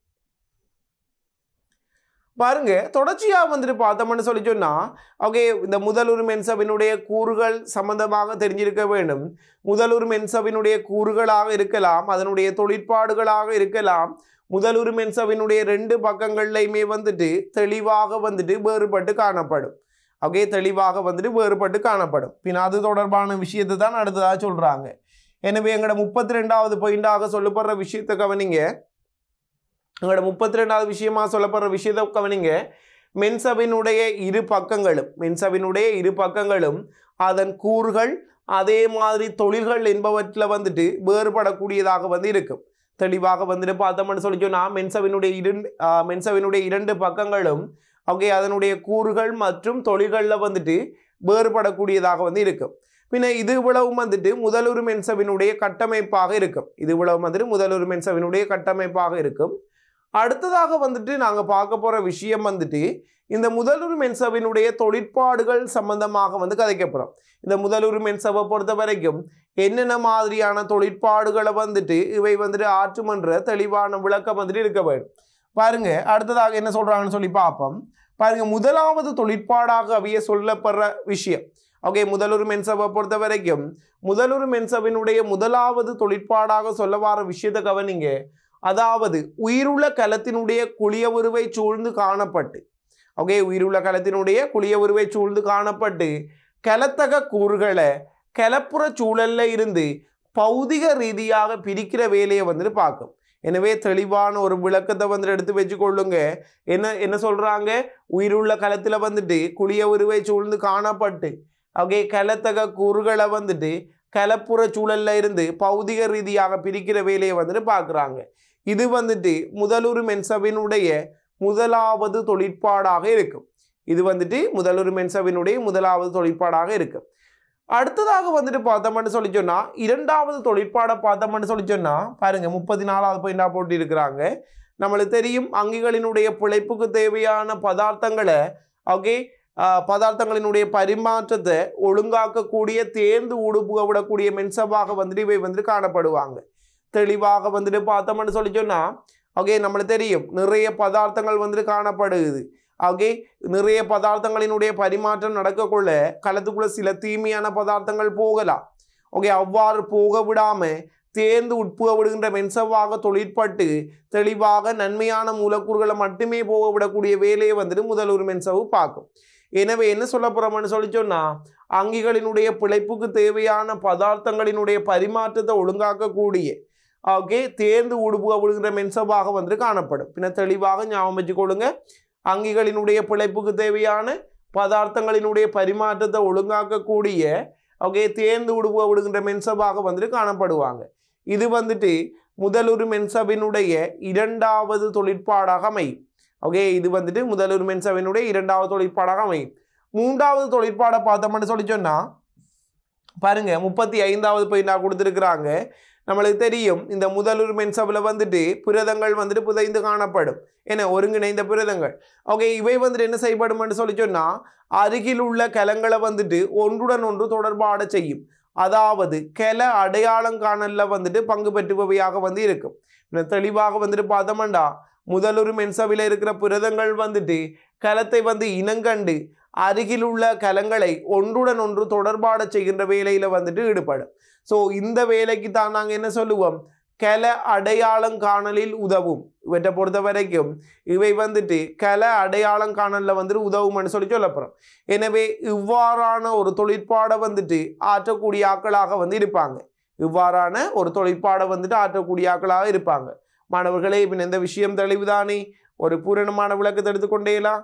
பாருங்க தொடர்ச்சியா வந்துட்டு பார்த்தோம்னு சொல்லி சொன்னா ஓகே இந்த முதலுறு மென்சவினுடைய கூறுகள் சம்பந்தமாக தெரிஞ்சிருக்க வேண்டும் முதலுறு மென்சவினுடைய கூறுகளாக இருக்கலாம் அதனுடைய தொழிற்பாடுகளாக இருக்கலாம் முதலுறு மென்சவினுடைய ரெண்டு பக்கங்கள்லையுமே வந்துட்டு தெளிவாக வந்துட்டு வேறுபட்டு காணப்படும் ஓகே தெளிவாக வந்துட்டு வேறுபட்டு காணப்படும் பின் அது தொடர்பான விஷயத்தை தான் அடுத்ததாக சொல்றாங்க எனவே எங்களோட முப்பத்தி ரெண்டாவது பாயிண்டாக சொல்லப்படுற விஷயத்தை கவனிங்க எங்களோட முப்பத்தி ரெண்டாவது விஷயமா சொல்லப்படுற விஷயத்தை கவனிங்க மென்சபினுடைய இரு பக்கங்களும் மென்சபினுடைய இரு பக்கங்களும் அதன் கூறுகள் அதே மாதிரி தொழில்கள் என்பவற்றில் வந்துட்டு வேறுபடக்கூடியதாக வந்து இருக்கும் தெளிவாக வந்துட்டு பார்த்தோம்னு சொல்லி சொன்னால் மென்சவினுடைய இரண்டு ஆஹ் மென்சவினுடைய இரண்டு பக்கங்களும் ஓகே அதனுடைய கூறுகள் மற்றும் தொழில்களில் வந்துட்டு வேறுபடக்கூடியதாக வந்து இருக்கும் பின்ன இது இவ்வளவும் வந்துட்டு முதலுரு மென்சவினுடைய கட்டமைப்பாக இருக்கும் இது இவ்வளவு வந்துட்டு முதலுரு மென்சவினுடைய கட்டமைப்பாக இருக்கும் அடுத்ததாக வந்துட்டு நாங்கள் பார்க்க போகிற விஷயம் வந்துட்டு இந்த முதலுரு மென்சவினுடைய தொழிற்பாடுகள் சம்பந்தமாக வந்து கதைக்க போகிறோம் இந்த முதலுரு மென்சவை பொறுத்த வரைக்கும் என்னென்ன மாதிரியான தொழிற்பாடுகளை வந்துட்டு இவை வந்துட்டு ஆற்றுமன்ற தெளிவான விளக்கம் வந்துட்டு இருக்க வேண்டும் பாருங்க அடுத்ததாக என்ன சொல்றாங்கன்னு சொல்லி பார்ப்போம் பாருங்க முதலாவது தொழிற்பாடாக அவைய சொல்லப்படுற விஷயம் ஓகே முதலுரு மென்சவை பொறுத்த வரைக்கும் முதலுரு மென்சவினுடைய முதலாவது தொழிற்பாடாக சொல்ல வர விஷயத்தை கவனிங்க அதாவது உயிருள்ள கலத்தினுடைய குளிய உருவை சூழ்ந்து காணப்பட்டு ஓகே உயிருள்ள கலத்தினுடைய குளிய உருவை சூழ்ந்து காணப்பட்டு கலத்தக கூறுகளை கலப்புற சூழல்ல இருந்து பௌதிக ரீதியாக பிரிக்கிற வேலையை வந்துட்டு பார்க்கும் எனவே தெளிவான ஒரு விளக்கத்தை வந்துட்டு எடுத்து வச்சுக்கொள்ளுங்க என்ன என்ன சொல்றாங்க உயிருள்ள களத்தில் வந்துட்டு குளிய உருவை சூழ்ந்து காணப்பட்டு ஓகே கலத்தக கூறுகளை வந்துட்டு கலப்புற சூழல்ல இருந்து பௌதிக ரீதியாக பிரிக்கிற வேலையை வந்துட்டு பார்க்குறாங்க இது வந்துட்டு முதலுரு மென்சவினுடைய முதலாவது தொழிற்பாடாக இருக்கும் இது வந்துட்டு முதலுரு மென்சவினுடைய முதலாவது தொழிற்பாடாக இருக்கும் அடுத்ததாக வந்துட்டு பார்த்தோம்னு சொல்லி சொன்னா இரண்டாவது தொழிற்பாடை பார்த்தோம்னு சொல்லி சொன்னா பாருங்க முப்பத்தி நாலாவது பாயிண்டா போட்டு இருக்கிறாங்க நம்மளுக்கு தெரியும் அங்கிகளினுடைய பிழைப்புக்கு தேவையான பதார்த்தங்களை ஓகே பதார்த்தங்களினுடைய பரிமாற்றத்தை ஒழுங்காக்கக்கூடிய தேர்ந்து ஊடுபுக விடக்கூடிய மென்சவாக வந்துட்டு இவை வந்துட்டு காணப்படுவாங்க தெளிவாக வந்துட்டு பார்த்தோம்னு சொல்லி சொன்னா ஓகே நம்மளுக்கு தெரியும் நிறைய பதார்த்தங்கள் வந்துட்டு காணப்படுது ஓகே நிறைய பதார்த்தங்களினுடைய பரிமாற்றம் நடக்கக்குள்ள களத்துக்குள்ள சில தீமையான பதார்த்தங்கள் போகலாம் ஓகே அவ்வாறு போக விடாம தேர்ந்து உட்புக விடுகின்ற மென்சவாக தொழிற்பட்டு தெளிவாக நன்மையான மூலக்கூறுகளை மட்டுமே போக விடக்கூடிய வேலையை வந்துட்டு முதல் மென்சவு பார்க்கும் எனவே என்ன சொல்ல போறோம்னு சொல்லி சொன்னா அங்கிகளினுடைய பிழைப்புக்கு தேவையான பதார்த்தங்களினுடைய பரிமாற்றத்தை ஒழுங்காக்கக்கூடிய ஓகே தேர்ந்து உடுப்புக விடுகின்ற மென்சவாக வந்துட்டு காணப்படும் பின்ன தெளிவாக ஞாபகம் வச்சுக்கொள்ளுங்க அங்கிகளினுடைய பிழைப்புக்கு தேவையான பதார்த்தங்களினுடைய பரிமாற்றத்தை ஒழுங்காக்கக்கூடிய ஓகே தேர்ந்து விடுவ விடுகின்ற மென்சபாக வந்துட்டு காணப்படுவாங்க இது வந்துட்டு முதலுரு மென்சபினுடைய இரண்டாவது தொழிற்பாடாக அமையும் ஓகே இது வந்துட்டு முதலுரு மென்சபினுடைய இரண்டாவது தொழிற்பாடாக அமையும் மூன்றாவது தொழிற்பாடை பார்த்தோம்னு சொல்லி சொன்னா பாருங்க முப்பத்தி ஐந்தாவது போய் நான் கொடுத்துருக்குறாங்க நம்மளுக்கு தெரியும் இந்த முதலுரு மென்சபில் வந்துட்டு புரதங்கள் வந்துட்டு புதைந்து காணப்படும் என்ன ஒருங்கிணைந்த புரதங்கள் ஓகே இவை வந்துட்டு என்ன செய்யப்படும்னு சொல்லி சொன்னால் அருகில் உள்ள கலங்களை வந்துட்டு ஒன்றுடன் ஒன்று தொடர்பாட செய்யும் அதாவது கல அடையாளம் காணல்ல வந்துட்டு பங்கு பெற்றுபவையாக வந்து இருக்கும் இன்னும் தெளிவாக வந்துட்டு பார்த்தோம்டா முதலுரு மென்சவில இருக்கிற புரதங்கள் வந்துட்டு கலத்தை வந்து இனங்கண்டு அருகில் உள்ள கலங்களை ஒன்றுடன் ஒன்று தொடர்பாட செய்கின்ற வேலையில வந்துட்டு ஈடுபடும் ஸோ இந்த வேலைக்கு தான் நாங்கள் என்ன சொல்லுவோம் கல அடையாளம் காணலில் உதவும் இவற்றை பொறுத்த வரைக்கும் இவை வந்துட்டு கல அடையாளம் காணலில் வந்துட்டு உதவும்னு சொல்லி சொல்லப்போகிறோம் எனவே இவ்வாறான ஒரு தொழிற்பாடை வந்துட்டு ஆற்றக்கூடிய ஆட்களாக வந்து இருப்பாங்க இவ்வாறான ஒரு தொழிற்பாடை வந்துட்டு ஆற்றக்கூடிய ஆட்களாக இருப்பாங்க மாணவர்களே இப்போ எந்த விஷயம் தெளிவுதானே ஒரு பூரணமான விளக்கத்தை எடுத்துக்கொண்டேலாம்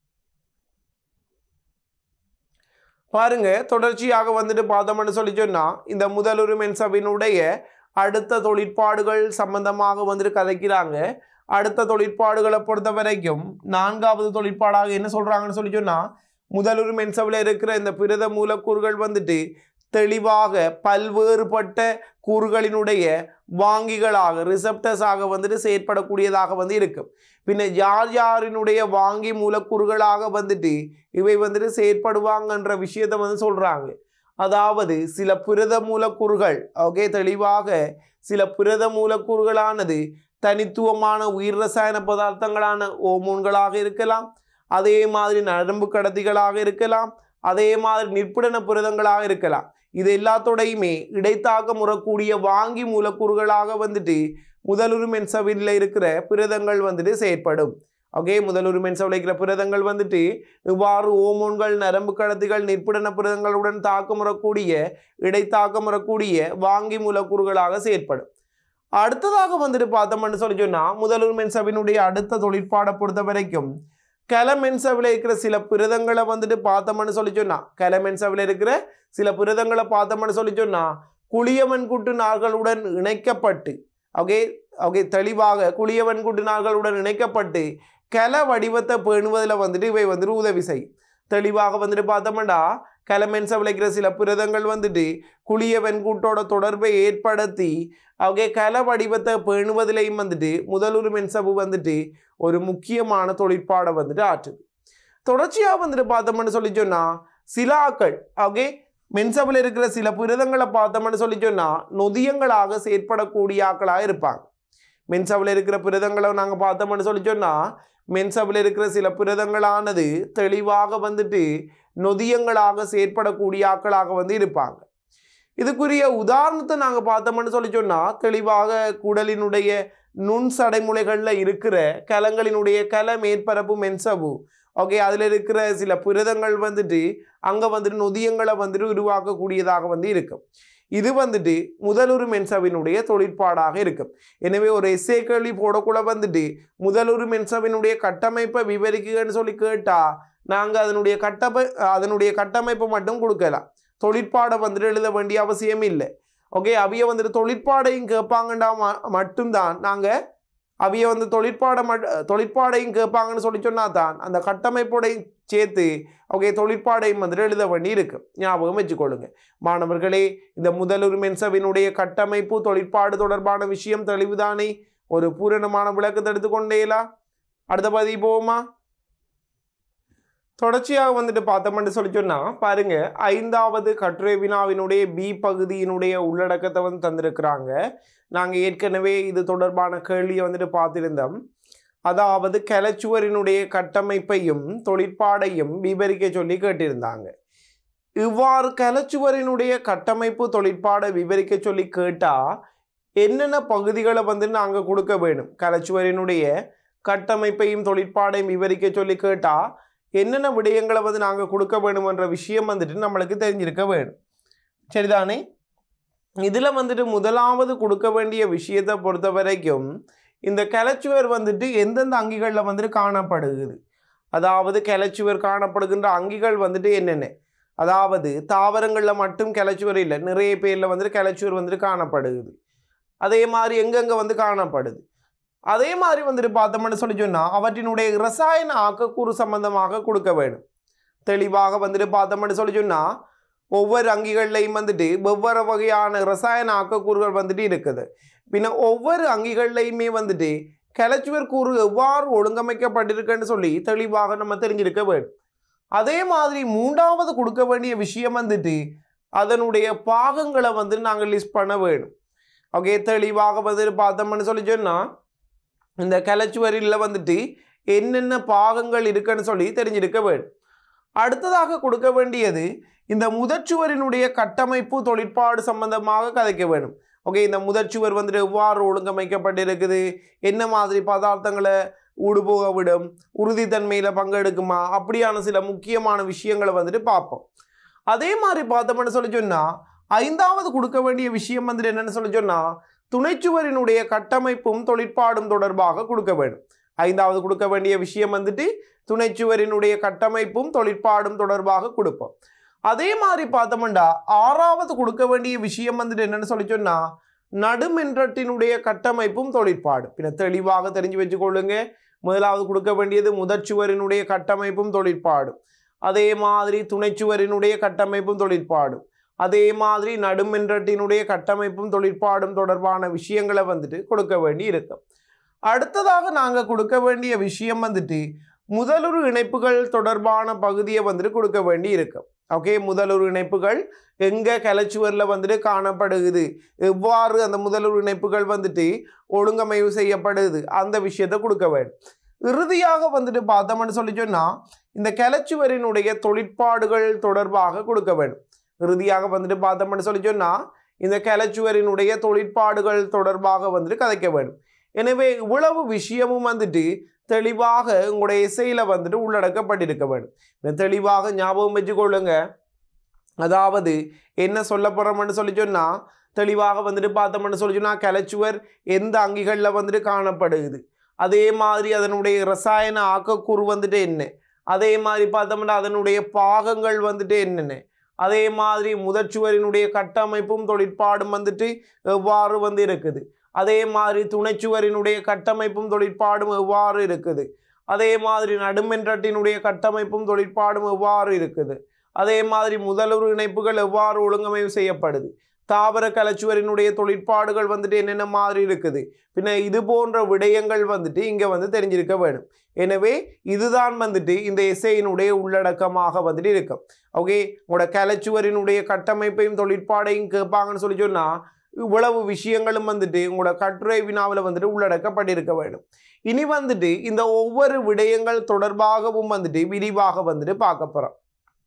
பாருங்க தொடர்ச்சியாக வந்துட்டு பார்த்தோம்னு சொல்லி சொன்னா இந்த முதலுரு மென்சபினுடைய அடுத்த தொழிற்பாடுகள் சம்பந்தமாக வந்துட்டு கதைக்கிறாங்க அடுத்த தொழிற்பாடுகளை பொறுத்த வரைக்கும் நான்காவது தொழிற்பாடாக என்ன சொல்றாங்கன்னு சொல்லி சொன்னா முதலுரு மென்சபில் இருக்கிற இந்த பிரத மூலக்கூறுகள் வந்துட்டு தெளிவாக பல்வேறுபட்ட கூறுகளினுடைய வாங்கிகளாக ரிசப்டர்ஸாக வந்துட்டு செயற்படக்கூடியதாக வந்து இருக்கும் பின்ன யார் யாரினுடைய வாங்கி மூலக்கூறுகளாக வந்துட்டு இவை வந்துட்டு செயற்படுவாங்கன்ற விஷயத்தை வந்து சொல்றாங்க அதாவது சில புரத மூலக்கூறுகள் ஓகே தெளிவாக சில புரத மூலக்கூறுகளானது தனித்துவமான உயிர் ரசாயன பதார்த்தங்களான ஓமோன்களாக இருக்கலாம் அதே மாதிரி நரம்பு கடத்திகளாக இருக்கலாம் அதே மாதிரி நிற்புடன புரதங்களாக இருக்கலாம் இது எல்லாத்தோடையுமே இடைத்தாக்கம் உறக்கூடிய வாங்கி மூலக்கூறுகளாக வந்துட்டு முதலுரு மென்சவில்ல இருக்கிற புரதங்கள் வந்துட்டு செயற்படும் ஓகே முதலுரு மென்சவில் இருக்கிற புரதங்கள் வந்துட்டு இவ்வாறு ஓமோன்கள் நரம்பு கடத்திகள் நிற்புடன புரதங்களுடன் தாக்கமுறக்கூடிய இடைத்தாக்கமுறக்கூடிய வாங்கி மூலக்கூறுகளாக செயற்படும் அடுத்ததாக வந்துட்டு பார்த்தோம்னு சொல்லி சொன்னால் முதலுரு மென்சவினுடைய அடுத்த தொழிற்பாடை பொறுத்த வரைக்கும் கலமென்சவில் இருக்கிற சில புரதங்களை வந்துட்டு பார்த்தோம்னு சொல்லி சொன்னா கலமென்சவில் இருக்கிற சில புரதங்களை பார்த்தோம்னு சொல்லி சொன்னா குளியவன் கூட்டு நார்களுடன் இணைக்கப்பட்டு ஓகே ஓகே தெளிவாக குளியவன் கூட்டு நார்களுடன் இணைக்கப்பட்டு கல வடிவத்தை பேணுவதில் வந்துட்டு இவை வந்துட்டு உதவி செய்யும் தெளிவாக வந்துட்டு பார்த்தோம்னா கலமென்ச விளைக்கிற சில புரதங்கள் வந்துட்டு குளிய வெண்கூட்டோட தொடர்பை ஏற்படுத்தி அவங்க கல வடிவத்தை பேணுவதிலையும் வந்துட்டு முதலுரு மென்சவு வந்துட்டு ஒரு முக்கியமான தொழிற்பாடை வந்துட்டு ஆற்றுது தொடர்ச்சியாக வந்துட்டு பார்த்தோம்னு சொல்லி சொன்னா சிலாக்கள் ஓகே மென்சவில் இருக்கிற சில புரதங்களை பார்த்தோம்னு சொல்லி சொன்னா நொதியங்களாக செயற்படக்கூடிய ஆக்களாக இருப்பாங்க மென்சவில் இருக்கிற புரதங்களை நாங்கள் பார்த்தோம்னு சொல்லி சொன்னா மென்சவில் இருக்கிற சில புரதங்களானது தெளிவாக வந்துட்டு நொதியங்களாக செயற்படக்கூடிய ஆக்களாக வந்து இருப்பாங்க இதுக்குரிய உதாரணத்தை நாங்கள் பார்த்தோம்னு சொல்லி சொன்னால் தெளிவாக குடலினுடைய நுண் சடைமுலைகளில் இருக்கிற கலங்களினுடைய கல மேற்பரப்பு மென்சவு ஓகே அதில் இருக்கிற சில புரதங்கள் வந்துட்டு அங்கே வந்துட்டு நொதியங்களை வந்துட்டு உருவாக்கக்கூடியதாக வந்து இருக்கும் இது வந்துட்டு முதலுரு மென்சவினுடைய தொழிற்பாடாக இருக்கும் எனவே ஒரு எஸ்ஏ கேள்வி போடக்குள்ள வந்துட்டு முதலுரு மென்சவினுடைய கட்டமைப்பை விவரிக்குன்னு சொல்லி கேட்டால் நாங்கள் அதனுடைய கட்டமை அதனுடைய கட்டமைப்பை மட்டும் கொடுக்கலாம் தொழிற்பாடை வந்துட்டு எழுத வேண்டிய அவசியம் இல்லை ஓகே அவிய வந்துட்டு தொழிற்பாடையும் கேட்பாங்கண்டா ம- மட்டும்தான் நாங்கள் அவிய வந்து தொழிற்பாடை மட் தொழிற்பாடையும் கேட்பாங்கன்னு சொல்லி சொன்னா தான் அந்த கட்டமைப்போடையும் சேர்த்து ஓகே தொழிற்பாடையும் வந்துட்டு எழுத வேண்டி இருக்கு ஞாபகம் வச்சுக்கொள்ளுங்க மாணவர்களே இந்த முதலுரிமை மென்சவினுடைய கட்டமைப்பு தொழிற்பாடு தொடர்பான விஷயம் தெளிவுதானே ஒரு பூரணமான விளக்கத்தை எடுத்துக்கொண்டேலா அடுத்த பதிவு போவோமா தொடர்ச்சியாக வந்துட்டு பார்த்தோம்னு சொல்லி சொன்னா பாருங்க ஐந்தாவது கட்டுரை வினாவினுடைய பி பகுதியினுடைய உள்ளடக்கத்தை வந்து தந்திருக்கிறாங்க நாங்கள் ஏற்கனவே இது தொடர்பான கேள்வியை வந்துட்டு பார்த்திருந்தோம் அதாவது கலச்சுவரினுடைய கட்டமைப்பையும் தொழிற்பாடையும் விவரிக்க சொல்லி கேட்டிருந்தாங்க இவ்வாறு கலச்சுவரினுடைய கட்டமைப்பு தொழிற்பாடை விவரிக்க சொல்லி கேட்டால் என்னென்ன பகுதிகளை வந்து நாங்கள் கொடுக்க வேணும் கலச்சுவரினுடைய கட்டமைப்பையும் தொழிற்பாடையும் விவரிக்க சொல்லி கேட்டால் என்னென்ன விடயங்களை வந்து நாங்கள் கொடுக்க வேணுமன்ற விஷயம் வந்துட்டு நம்மளுக்கு தெரிஞ்சிருக்க வேணும் சரிதானே இதில் வந்துட்டு முதலாவது கொடுக்க வேண்டிய விஷயத்தை பொறுத்த வரைக்கும் இந்த கிளச்சுவர் வந்துட்டு எந்தெந்த அங்கிகளில் வந்துட்டு காணப்படுகிறது அதாவது கிளச்சுவர் காணப்படுகின்ற அங்கிகள் வந்துட்டு என்னென்ன அதாவது தாவரங்களில் மட்டும் கிளச்சுவர் இல்லை நிறைய பேரில் வந்துட்டு கிளச்சுவர் வந்துட்டு காணப்படுகிறது அதே மாதிரி எங்கெங்கே வந்து காணப்படுது அதே மாதிரி வந்துட்டு பார்த்தோம்னு சொல்லி சொன்னால் அவற்றினுடைய ரசாயன ஆக்கக்கூறு சம்பந்தமாக கொடுக்க வேணும் தெளிவாக வந்துட்டு பார்த்தோம்னு சொல்லி சொன்னால் ஒவ்வொரு அங்கிகள்லையும் வந்துட்டு வெவ்வேறு வகையான ரசாயன ஆக்கக்கூறுகள் வந்துட்டு இருக்குது பின்ன ஒவ்வொரு அங்கிகள்லையுமே வந்துட்டு கிளச்சுவர் கூறு எவ்வாறு ஒழுங்கமைக்கப்பட்டிருக்குன்னு சொல்லி தெளிவாக நம்ம தெரிஞ்சிருக்க வேண்டும் அதே மாதிரி மூன்றாவது கொடுக்க வேண்டிய விஷயம் வந்துட்டு அதனுடைய பாகங்களை வந்து நாங்கள் லிஸ்ட் பண்ண வேணும் ஓகே தெளிவாக வந்துட்டு பார்த்தோம்னு சொல்லி சொன்னால் இந்த கிளச்சுவரில் வந்துட்டு என்னென்ன பாகங்கள் இருக்குன்னு சொல்லி தெரிஞ்சிருக்க வேண்டும் அடுத்ததாக கொடுக்க வேண்டியது இந்த முதற்சுவரினுடைய கட்டமைப்பு தொழிற்பாடு சம்பந்தமாக கதைக்க வேணும் ஓகே இந்த முதற்சுவர் வந்துட்டு எவ்வாறு ஒழுங்கமைக்கப்பட்டிருக்குது என்ன மாதிரி பதார்த்தங்களை ஊடுபோக விடும் உறுதித்தன்மையில் பங்கெடுக்குமா அப்படியான சில முக்கியமான விஷயங்களை வந்துட்டு பார்ப்போம் அதே மாதிரி பார்த்தோம்னு சொல்லி சொன்னால் ஐந்தாவது கொடுக்க வேண்டிய விஷயம் வந்துட்டு என்னன்னு சொல்லி சொன்னால் துணைச்சுவரினுடைய கட்டமைப்பும் தொழிற்பாடும் தொடர்பாக கொடுக்க வேண்டும் ஐந்தாவது கொடுக்க வேண்டிய விஷயம் வந்துட்டு துணைச்சுவரினுடைய கட்டமைப்பும் தொழிற்பாடும் தொடர்பாக கொடுப்போம் அதே மாதிரி பார்த்தோம்னா ஆறாவது கொடுக்க வேண்டிய விஷயம் வந்துட்டு என்னன்னு சொல்லி சொன்னா நடுமென்றட்டினுடைய கட்டமைப்பும் தொழிற்பாடு பின்ன தெளிவாக தெரிஞ்சு வச்சுக்கொள்ளுங்க முதலாவது கொடுக்க வேண்டியது முதற்சுவரினுடைய கட்டமைப்பும் தொழிற்பாடும் அதே மாதிரி துணைச்சுவரினுடைய கட்டமைப்பும் தொழிற்பாடும் அதே மாதிரி நடுமென்றட்டினுடைய கட்டமைப்பும் தொழிற்பாடும் தொடர்பான விஷயங்களை வந்துட்டு கொடுக்க வேண்டி இருக்கும் அடுத்ததாக நாங்கள் கொடுக்க வேண்டிய விஷயம் வந்துட்டு முதலுரு இணைப்புகள் தொடர்பான பகுதியை வந்துட்டு கொடுக்க வேண்டி இருக்கும் ஓகே முதலுரு இணைப்புகள் எங்கே கிளச்சுவரில் வந்துட்டு காணப்படுகிறது எவ்வாறு அந்த முதலுரு இணைப்புகள் வந்துட்டு ஒழுங்கமைவு செய்யப்படுது அந்த விஷயத்தை கொடுக்க வேண்டும் இறுதியாக வந்துட்டு பார்த்தோம்னு சொல்லி சொன்னால் இந்த கிளச்சுவரினுடைய தொழிற்பாடுகள் தொடர்பாக கொடுக்க வேண்டும் இறுதியாக வந்துட்டு பார்த்தோம்னு சொல்லி சொன்னால் இந்த கிளச்சுவரினுடைய தொழிற்பாடுகள் தொடர்பாக வந்துட்டு கதைக்க வேண்டும் எனவே இவ்வளவு விஷயமும் வந்துட்டு தெளிவாக உங்களுடைய இசையில் வந்துட்டு உள்ளடக்கப்பட்டிருக்க வேண்டும் இதை தெளிவாக ஞாபகம் வச்சுக்கொள்ளுங்க அதாவது என்ன சொல்ல போகிறோம்னு சொல்லி சொன்னால் தெளிவாக வந்துட்டு பார்த்தோம்னு சொல்லி சொன்னால் கிளச்சுவர் எந்த அங்கிகளில் வந்துட்டு காணப்படுது அதே மாதிரி அதனுடைய ரசாயன ஆக்கக்கூறு வந்துட்டு என்ன அதே மாதிரி பார்த்தோம்னா அதனுடைய பாகங்கள் வந்துட்டு என்னென்ன அதே மாதிரி முதற்சுவரினுடைய கட்டமைப்பும் தொழிற்பாடும் வந்துட்டு எவ்வாறு வந்து இருக்குது அதே மாதிரி துணைச்சுவரினுடைய கட்டமைப்பும் தொழிற்பாடும் எவ்வாறு இருக்குது அதே மாதிரி நடுமென்றட்டினுடைய கட்டமைப்பும் தொழிற்பாடும் எவ்வாறு இருக்குது அதே மாதிரி முதலுறு இணைப்புகள் எவ்வாறு ஒழுங்கமைவு செய்யப்படுது தாவர கலச்சுவரினுடைய தொழிற்பாடுகள் வந்துட்டு என்னென்ன மாதிரி இருக்குது பின்ன இது போன்ற விடயங்கள் வந்துட்டு இங்கே வந்து தெரிஞ்சிருக்க வேணும் எனவே இதுதான் வந்துட்டு இந்த எஸ்ஐயினுடைய உள்ளடக்கமாக வந்துட்டு இருக்கும் ஓகே உங்களோட கலச்சுவரினுடைய கட்டமைப்பையும் தொழிற்பாடையும் கேட்பாங்கன்னு சொல்லி சொன்னால் இவ்வளவு விஷயங்களும் வந்துட்டு உங்களோட கட்டுரை வினாவில் வந்துட்டு உள்ளடக்கப்பட்டிருக்க வேண்டும் இனி வந்துட்டு இந்த ஒவ்வொரு விடயங்கள் தொடர்பாகவும் வந்துட்டு விரிவாக வந்துட்டு பார்க்க போகிறோம்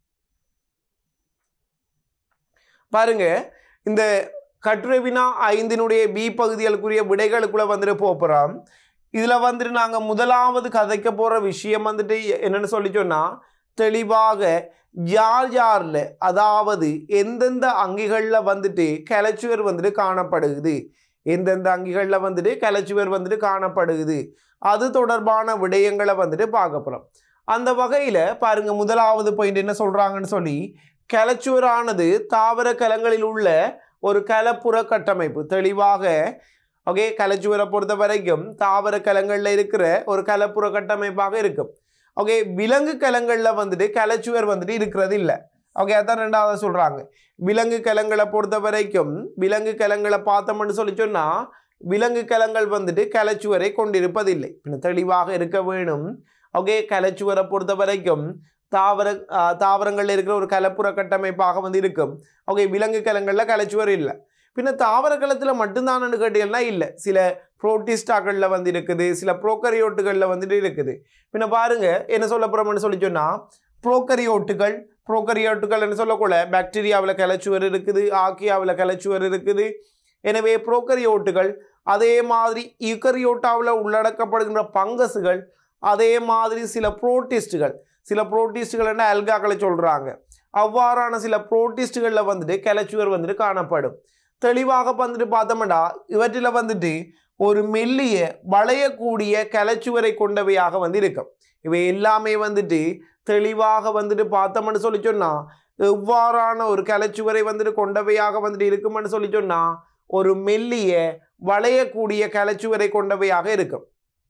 பாருங்க இந்த கட்டுரை வினா ஐந்தினுடைய பி பகுதிகளுக்குரிய விடைகளுக்குள்ள வந்துட்டு போகிறோம் இதில் வந்துட்டு நாங்கள் முதலாவது கதைக்க போகிற விஷயம் வந்துட்டு என்னென்னு சொல்லி சொன்னால் தெளிவாக யார் யாரில் அதாவது எந்தெந்த அங்கிகளில் வந்துட்டு கலைச்சுவர் வந்துட்டு காணப்படுகுது எந்தெந்த அங்கிகளில் வந்துட்டு கலைச்சுவர் வந்துட்டு காணப்படுகுது அது தொடர்பான விடயங்களை வந்துட்டு பார்க்க போகிறோம் அந்த வகையில் பாருங்க முதலாவது பாயிண்ட் என்ன சொல்கிறாங்கன்னு சொல்லி கலைச்சுவரானது தாவர கலங்களில் உள்ள ஒரு கலப்புற கட்டமைப்பு தெளிவாக ஓகே கலைச்சுவரை பொறுத்த வரைக்கும் தாவர கலங்களில் இருக்கிற ஒரு கலப்புற கட்டமைப்பாக இருக்கும் ஓகே விலங்கு கலங்களில் வந்துட்டு கலைச்சுவர் வந்துட்டு இருக்கிறது இல்லை ஓகே அதான் ரெண்டாவது சொல்கிறாங்க விலங்கு கலங்களை பொறுத்த வரைக்கும் விலங்கு கலங்களை பார்த்தோம்னு சொல்லி சொன்னால் விலங்கு கலங்கள் வந்துட்டு கலைச்சுவரை கொண்டிருப்பதில்லை பின்ன தெளிவாக இருக்க வேணும் ஓகே கலைச்சுவரை பொறுத்த வரைக்கும் தாவர ஆஹ், தாவரங்கள்ல இருக்கிற ஒரு கலப்புற கட்டமைப்பாக வந்து இருக்கும் ஓகே விலங்கு கலங்களில் கலைச்சுவர் இல்லை பின்ன தாவர கலத்தில் மட்டும்தானு கேட்டீங்கன்னா இல்லை சில புரோட்டிஸ்டாக்களில் வந்து இருக்குது சில புரோக்கரியோட்டுகளில் வந்துட்டு இருக்குது பின்ன பாருங்க என்ன சொல்ல போகிறோம்னு சொல்லி சொன்னால் புரோக்கரியோட்டுகள் புரோக்கரியோட்டுகள் என்ன சொல்லக்கூட பாக்டீரியாவில் கலைச்சுவர் இருக்குது ஆக்கியாவில் கலைச்சுவர் இருக்குது எனவே புரோக்கரியோட்டுகள் அதே மாதிரி யூக்கரியோட்டாவில் உள்ளடக்கப்படுகின்ற பங்கசுகள் அதே மாதிரி சில புரோட்டிஸ்டுகள் சில புரோட்டிஸ்டுகள் என்ன அல்காக்களை சொல்கிறாங்க அவ்வாறான சில புரோட்டிஸ்டுகளில் வந்துட்டு கிளச்சுவர் வந்துட்டு காணப்படும் தெளிவாக வந்துட்டு பார்த்தோம்னா இவற்றில் வந்துட்டு ஒரு மெல்லிய வளையக்கூடிய கிளச்சுவரை கொண்டவையாக வந்து இருக்கும் இவை எல்லாமே வந்துட்டு தெளிவாக வந்துட்டு பார்த்தோம்னு சொல்லி சொன்னால் எவ்வாறான ஒரு கிளச்சுவரை வந்துட்டு கொண்டவையாக வந்துட்டு இருக்கும்னு சொல்லி சொன்னால் ஒரு மெல்லிய வளையக்கூடிய கிளச்சுவரை கொண்டவையாக இருக்கும்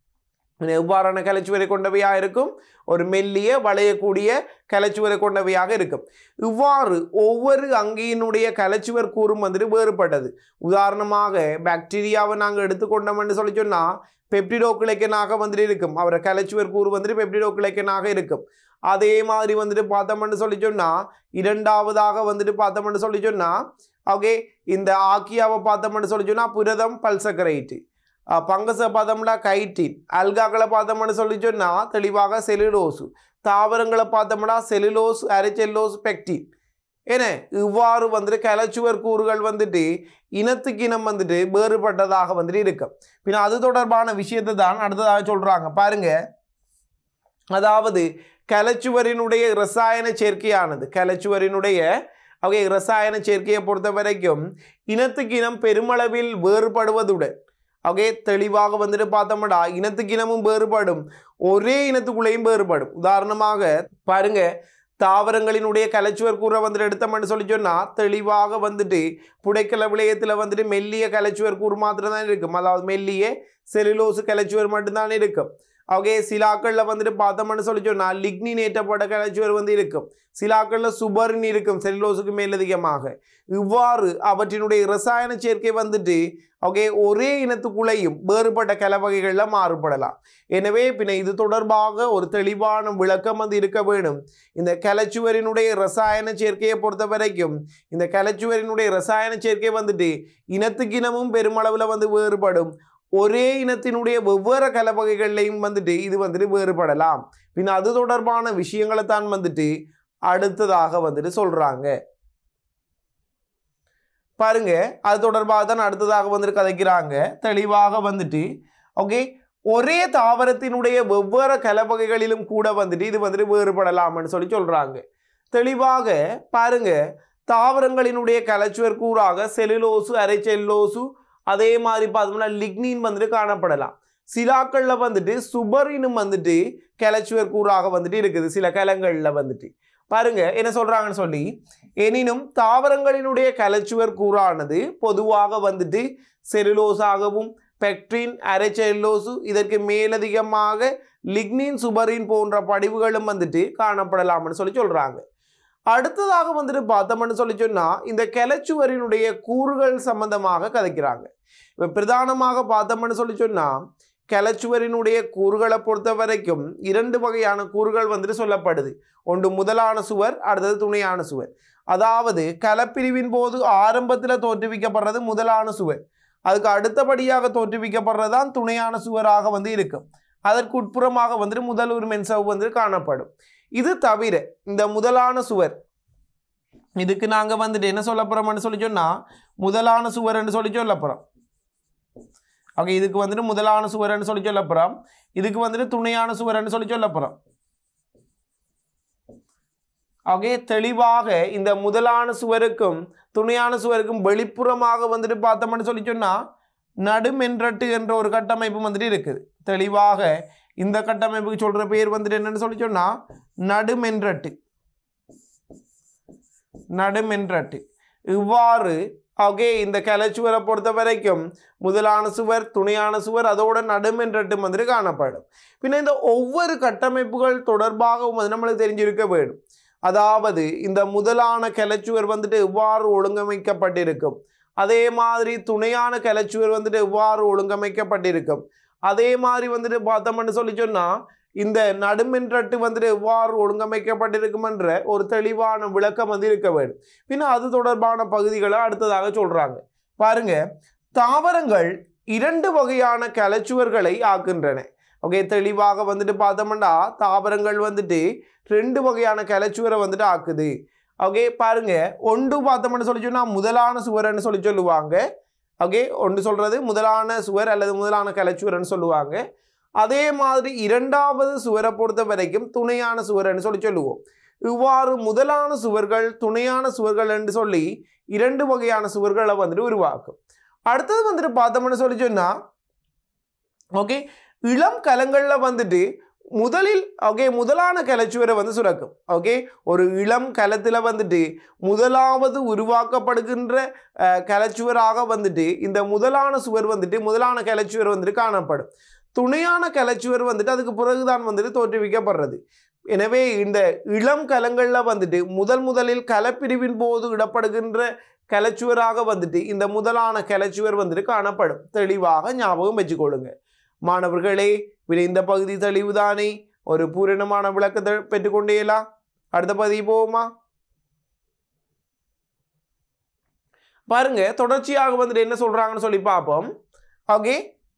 இது எவ்வாறான கலைச்சுவரை கொண்டவையாக இருக்கும் ஒரு மெல்லிய வளையக்கூடிய கலைச்சுவரை கொண்டவையாக இருக்கும் இவ்வாறு ஒவ்வொரு அங்கியினுடைய கலைச்சுவர் கூறும் வந்துட்டு வேறுபட்டது உதாரணமாக பாக்டீரியாவை நாங்கள் எடுத்துக்கொண்டோம்னு சொல்லி சொன்னால் பெப்டிடோக்கிளைக்கனாக வந்துட்டு இருக்கும் அவரை கலைச்சுவர் கூறு வந்துட்டு பெப்டிடோக்கிளைக்கனாக இருக்கும் அதே மாதிரி வந்துட்டு பார்த்தோம்னு சொல்லி சொன்னால் இரண்டாவதாக வந்துட்டு பார்த்தோம்னு சொல்லி சொன்னால் ஓகே இந்த ஆக்கியாவை பார்த்தோம்னு சொல்லி சொன்னால் புரதம் பல்சக்கரைட்டு பங்கஸை பார்த்தோம்னா கைட்டின் அல்காக்களை பார்த்தோம்னு சொல்லி சொன்னால் தெளிவாக செலுலோசு தாவரங்களை பார்த்தோம்னா செலுலோஸ் அரைச்செல்லோஸ் பெக்டின் ஏன இவ்வாறு வந்துட்டு கலைச்சுவர் கூறுகள் வந்துட்டு இனத்துக்கு இனம் வந்துட்டு வேறுபட்டதாக வந்துட்டு இருக்கும் பின்ன அது தொடர்பான விஷயத்தை தான் அடுத்ததாக சொல்கிறாங்க பாருங்க அதாவது கலைச்சுவரினுடைய ரசாயன சேர்க்கையானது கலைச்சுவரினுடைய ஓகே ரசாயன சேர்க்கையை பொறுத்த வரைக்கும் இனத்துக்கு இனம் பெருமளவில் வேறுபடுவதுடன் ஓகே தெளிவாக வந்துட்டு பார்த்தோம்னா இனத்துக்கு இனமும் வேறுபடும் ஒரே இனத்துக்குள்ளேயும் வேறுபடும் உதாரணமாக பாருங்க தாவரங்களினுடைய கலைச்சுவர் கூற வந்துட்டு எடுத்தோம்னு சொல்லி சொன்னால் தெளிவாக வந்துட்டு புடைக்கல விளையத்தில் வந்துட்டு மெல்லிய கலைச்சுவர் கூறு மாத்திரம் தான் இருக்கும் அதாவது மெல்லிய செலுலோசு கலைச்சுவர் மட்டும்தான் இருக்கும் ஓகே சிலாக்களில் வந்துட்டு பார்த்தோம்னு சொல்லி சொன்னால் லிக்னின் ஏற்றப்பட்ட கலைச்சுவர் வந்து இருக்கும் சிலாக்களில் சுபரின் இருக்கும் செல்லுலோஸுக்கு மேலதிகமாக இவ்வாறு அவற்றினுடைய ரசாயன சேர்க்கை வந்துட்டு ஓகே ஒரே இனத்துக்குள்ளேயும் வேறுபட்ட கலவகைகளில் மாறுபடலாம் எனவே பின்ன இது தொடர்பாக ஒரு தெளிவான விளக்கம் வந்து இருக்க வேணும் இந்த கலைச்சுவரினுடைய ரசாயன சேர்க்கையை பொறுத்த வரைக்கும் இந்த கலைச்சுவரினுடைய ரசாயன சேர்க்கை வந்துட்டு இனத்துக்கு இனமும் பெருமளவில் வந்து வேறுபடும் ஒரே இனத்தினுடைய வெவ்வேறு கலவகைகள்லையும் வந்துட்டு இது வந்துட்டு வேறுபடலாம் பின் அது தொடர்பான விஷயங்களை தான் வந்துட்டு அடுத்ததாக வந்துட்டு சொல்றாங்க பாருங்க அது தொடர்பாக தான் அடுத்ததாக வந்துட்டு கதைக்கிறாங்க தெளிவாக வந்துட்டு ஓகே ஒரே தாவரத்தினுடைய வெவ்வேறு கலவகைகளிலும் கூட வந்துட்டு இது வந்துட்டு வேறுபடலாம்னு சொல்லி சொல்றாங்க தெளிவாக பாருங்க தாவரங்களினுடைய கலைச்சுவர் கூறாக செலுலோசு அரைச்செல்லோசு அதே மாதிரி பார்த்தோம்னா லிக்னின் வந்துட்டு காணப்படலாம் சிலாக்களில் வந்துட்டு சுபரினும் வந்துட்டு கிளச்சுவர் கூறாக வந்துட்டு இருக்குது சில கலங்களில் வந்துட்டு பாருங்க என்ன சொல்றாங்கன்னு சொல்லி எனினும் தாவரங்களினுடைய கலைச்சுவர் கூறானது பொதுவாக வந்துட்டு செலுலோஸாகவும் பெக்ட்ரின் அரைச்செல்லோசு இதற்கு மேலதிகமாக லிக்னின் சுபரின் போன்ற படிவுகளும் வந்துட்டு காணப்படலாம்னு சொல்லி சொல்றாங்க அடுத்ததாக வந்துட்டு பார்த்தோம்னு சொல்லி சொன்னா இந்த கிளச்சுவரினுடைய கூறுகள் சம்பந்தமாக கதைக்கிறாங்க இப்போ பிரதானமாக பார்த்தோம்னு சொல்லி சொன்னா கிளச்சுவரினுடைய கூறுகளை பொறுத்த வரைக்கும் இரண்டு வகையான கூறுகள் வந்துட்டு சொல்லப்படுது ஒன்று முதலான சுவர் அடுத்தது துணையான சுவர் அதாவது கலப்பிரிவின் போது ஆரம்பத்தில் தோற்றுவிக்கப்படுறது முதலான சுவர் அதுக்கு அடுத்தபடியாக தோற்றுவிக்கப்படுறது தான் துணையான சுவராக வந்து இருக்கும் அதற்கு உட்புறமாக வந்துட்டு முதல் ஒரு மென்சவ் வந்து காணப்படும் இது தவிர இந்த முதலான சுவர் இதுக்கு நாங்கள் வந்துட்டு என்ன சொல்ல போகிறோம்னு சொல்லி சொன்னால் முதலான சுவர்ன்னு சொல்லி சொல்ல போகிறோம் ஓகே இதுக்கு வந்துட்டு முதலான சுவர்ன்னு சொல்லி சொல்ல போகிறோம் இதுக்கு வந்துட்டு துணையான சுவர்ன்னு சொல்லி சொல்ல போகிறோம் ஓகே தெளிவாக இந்த முதலான சுவருக்கும் துணையான சுவருக்கும் வெளிப்புறமாக வந்துட்டு பார்த்தோம்னு சொல்லி சொன்னால் நடுமென்றட்டு என்ற ஒரு கட்டமைப்பு வந்துட்டு இருக்குது தெளிவாக இந்த கட்டமைப்புக்கு சொல்கிற பேர் வந்துட்டு என்னன்னு சொல்லி சொன்னால் நடுமென்றட்டு நடுமென்றட்டு இவ்வாறு ஓகே இந்த கிளச்சுவரை பொறுத்த வரைக்கும் முதலான சுவர் துணையான சுவர் அதோட நடுமென்றட்டும் வந்துட்டு காணப்படும் பின்ன இந்த ஒவ்வொரு கட்டமைப்புகள் தொடர்பாகவும் வந்து நம்மளுக்கு தெரிஞ்சிருக்க வேண்டும் அதாவது இந்த முதலான கிளச்சுவர் வந்துட்டு எவ்வாறு ஒழுங்கமைக்கப்பட்டிருக்கும் அதே மாதிரி துணையான கிளச்சுவர் வந்துட்டு எவ்வாறு ஒழுங்கமைக்கப்பட்டிருக்கும் அதே மாதிரி வந்துட்டு பார்த்தோம்னு சொல்லி சொன்னால் இந்த நடுமென்றட்டு வந்துட்டு எவ்வாறு ஒழுங்கமைக்கப்பட்டிருக்குமென்ற ஒரு தெளிவான விளக்கம் வந்து இருக்க வேண்டும் பின்ன அது தொடர்பான பகுதிகளை அடுத்ததாக சொல்றாங்க பாருங்க தாவரங்கள் இரண்டு வகையான கிளச்சுவர்களை ஆக்குகின்றன ஓகே தெளிவாக வந்துட்டு பார்த்தோம்னா தாவரங்கள் வந்துட்டு ரெண்டு வகையான கிளச்சுவரை வந்துட்டு ஆக்குது ஓகே பாருங்க ஒன்று பார்த்தோம்னு சொல்லி சொன்னால் முதலான சுவர்னு சொல்லி சொல்லுவாங்க ஓகே ஒன்று சொல்றது முதலான சுவர் அல்லது முதலான கிளச்சுவர்னு சொல்லுவாங்க அதே மாதிரி இரண்டாவது சுவரை பொறுத்த வரைக்கும் துணையான சுவர்னு சொல்லி சொல்லுவோம் இவ்வாறு முதலான சுவர்கள் துணையான சுவர்கள் என்று சொல்லி இரண்டு வகையான சுவர்களை வந்துட்டு உருவாக்கும் அடுத்தது வந்துட்டு பார்த்தோம்னு சொல்லி சொன்னா ஓகே இளம் கலங்களில் வந்துட்டு முதலில் ஓகே முதலான கலச்சுவரை வந்து சுரக்கும் ஓகே ஒரு இளம் கலத்தில் வந்துட்டு முதலாவது உருவாக்கப்படுகின்ற அஹ், கலச்சுவராக வந்துட்டு இந்த முதலான சுவர் வந்துட்டு முதலான கலச்சுவர் வந்துட்டு காணப்படும் துணையான கலச்சுவர் வந்துட்டு அதுக்கு பிறகுதான் வந்துட்டு தோற்றுவிக்கப்படுறது எனவே இந்த இளம் கலங்களில் வந்துட்டு முதல் முதலில் கலப்பிரிவின் போது இடப்படுகின்ற கலச்சுவராக வந்துட்டு இந்த முதலான கலச்சுவர் வந்துட்டு காணப்படும் தெளிவாக ஞாபகம் வச்சுக்கொள்ளுங்க மாணவர்களே விட இந்த பகுதி தெளிவுதானே ஒரு பூரணமான விளக்கத்தை பெற்றுக்கொண்டேலாம் அடுத்த பகுதி போவோமா பாருங்க தொடர்ச்சியாக வந்துட்டு என்ன சொல்றாங்கன்னு சொல்லி பார்ப்போம் ஓகே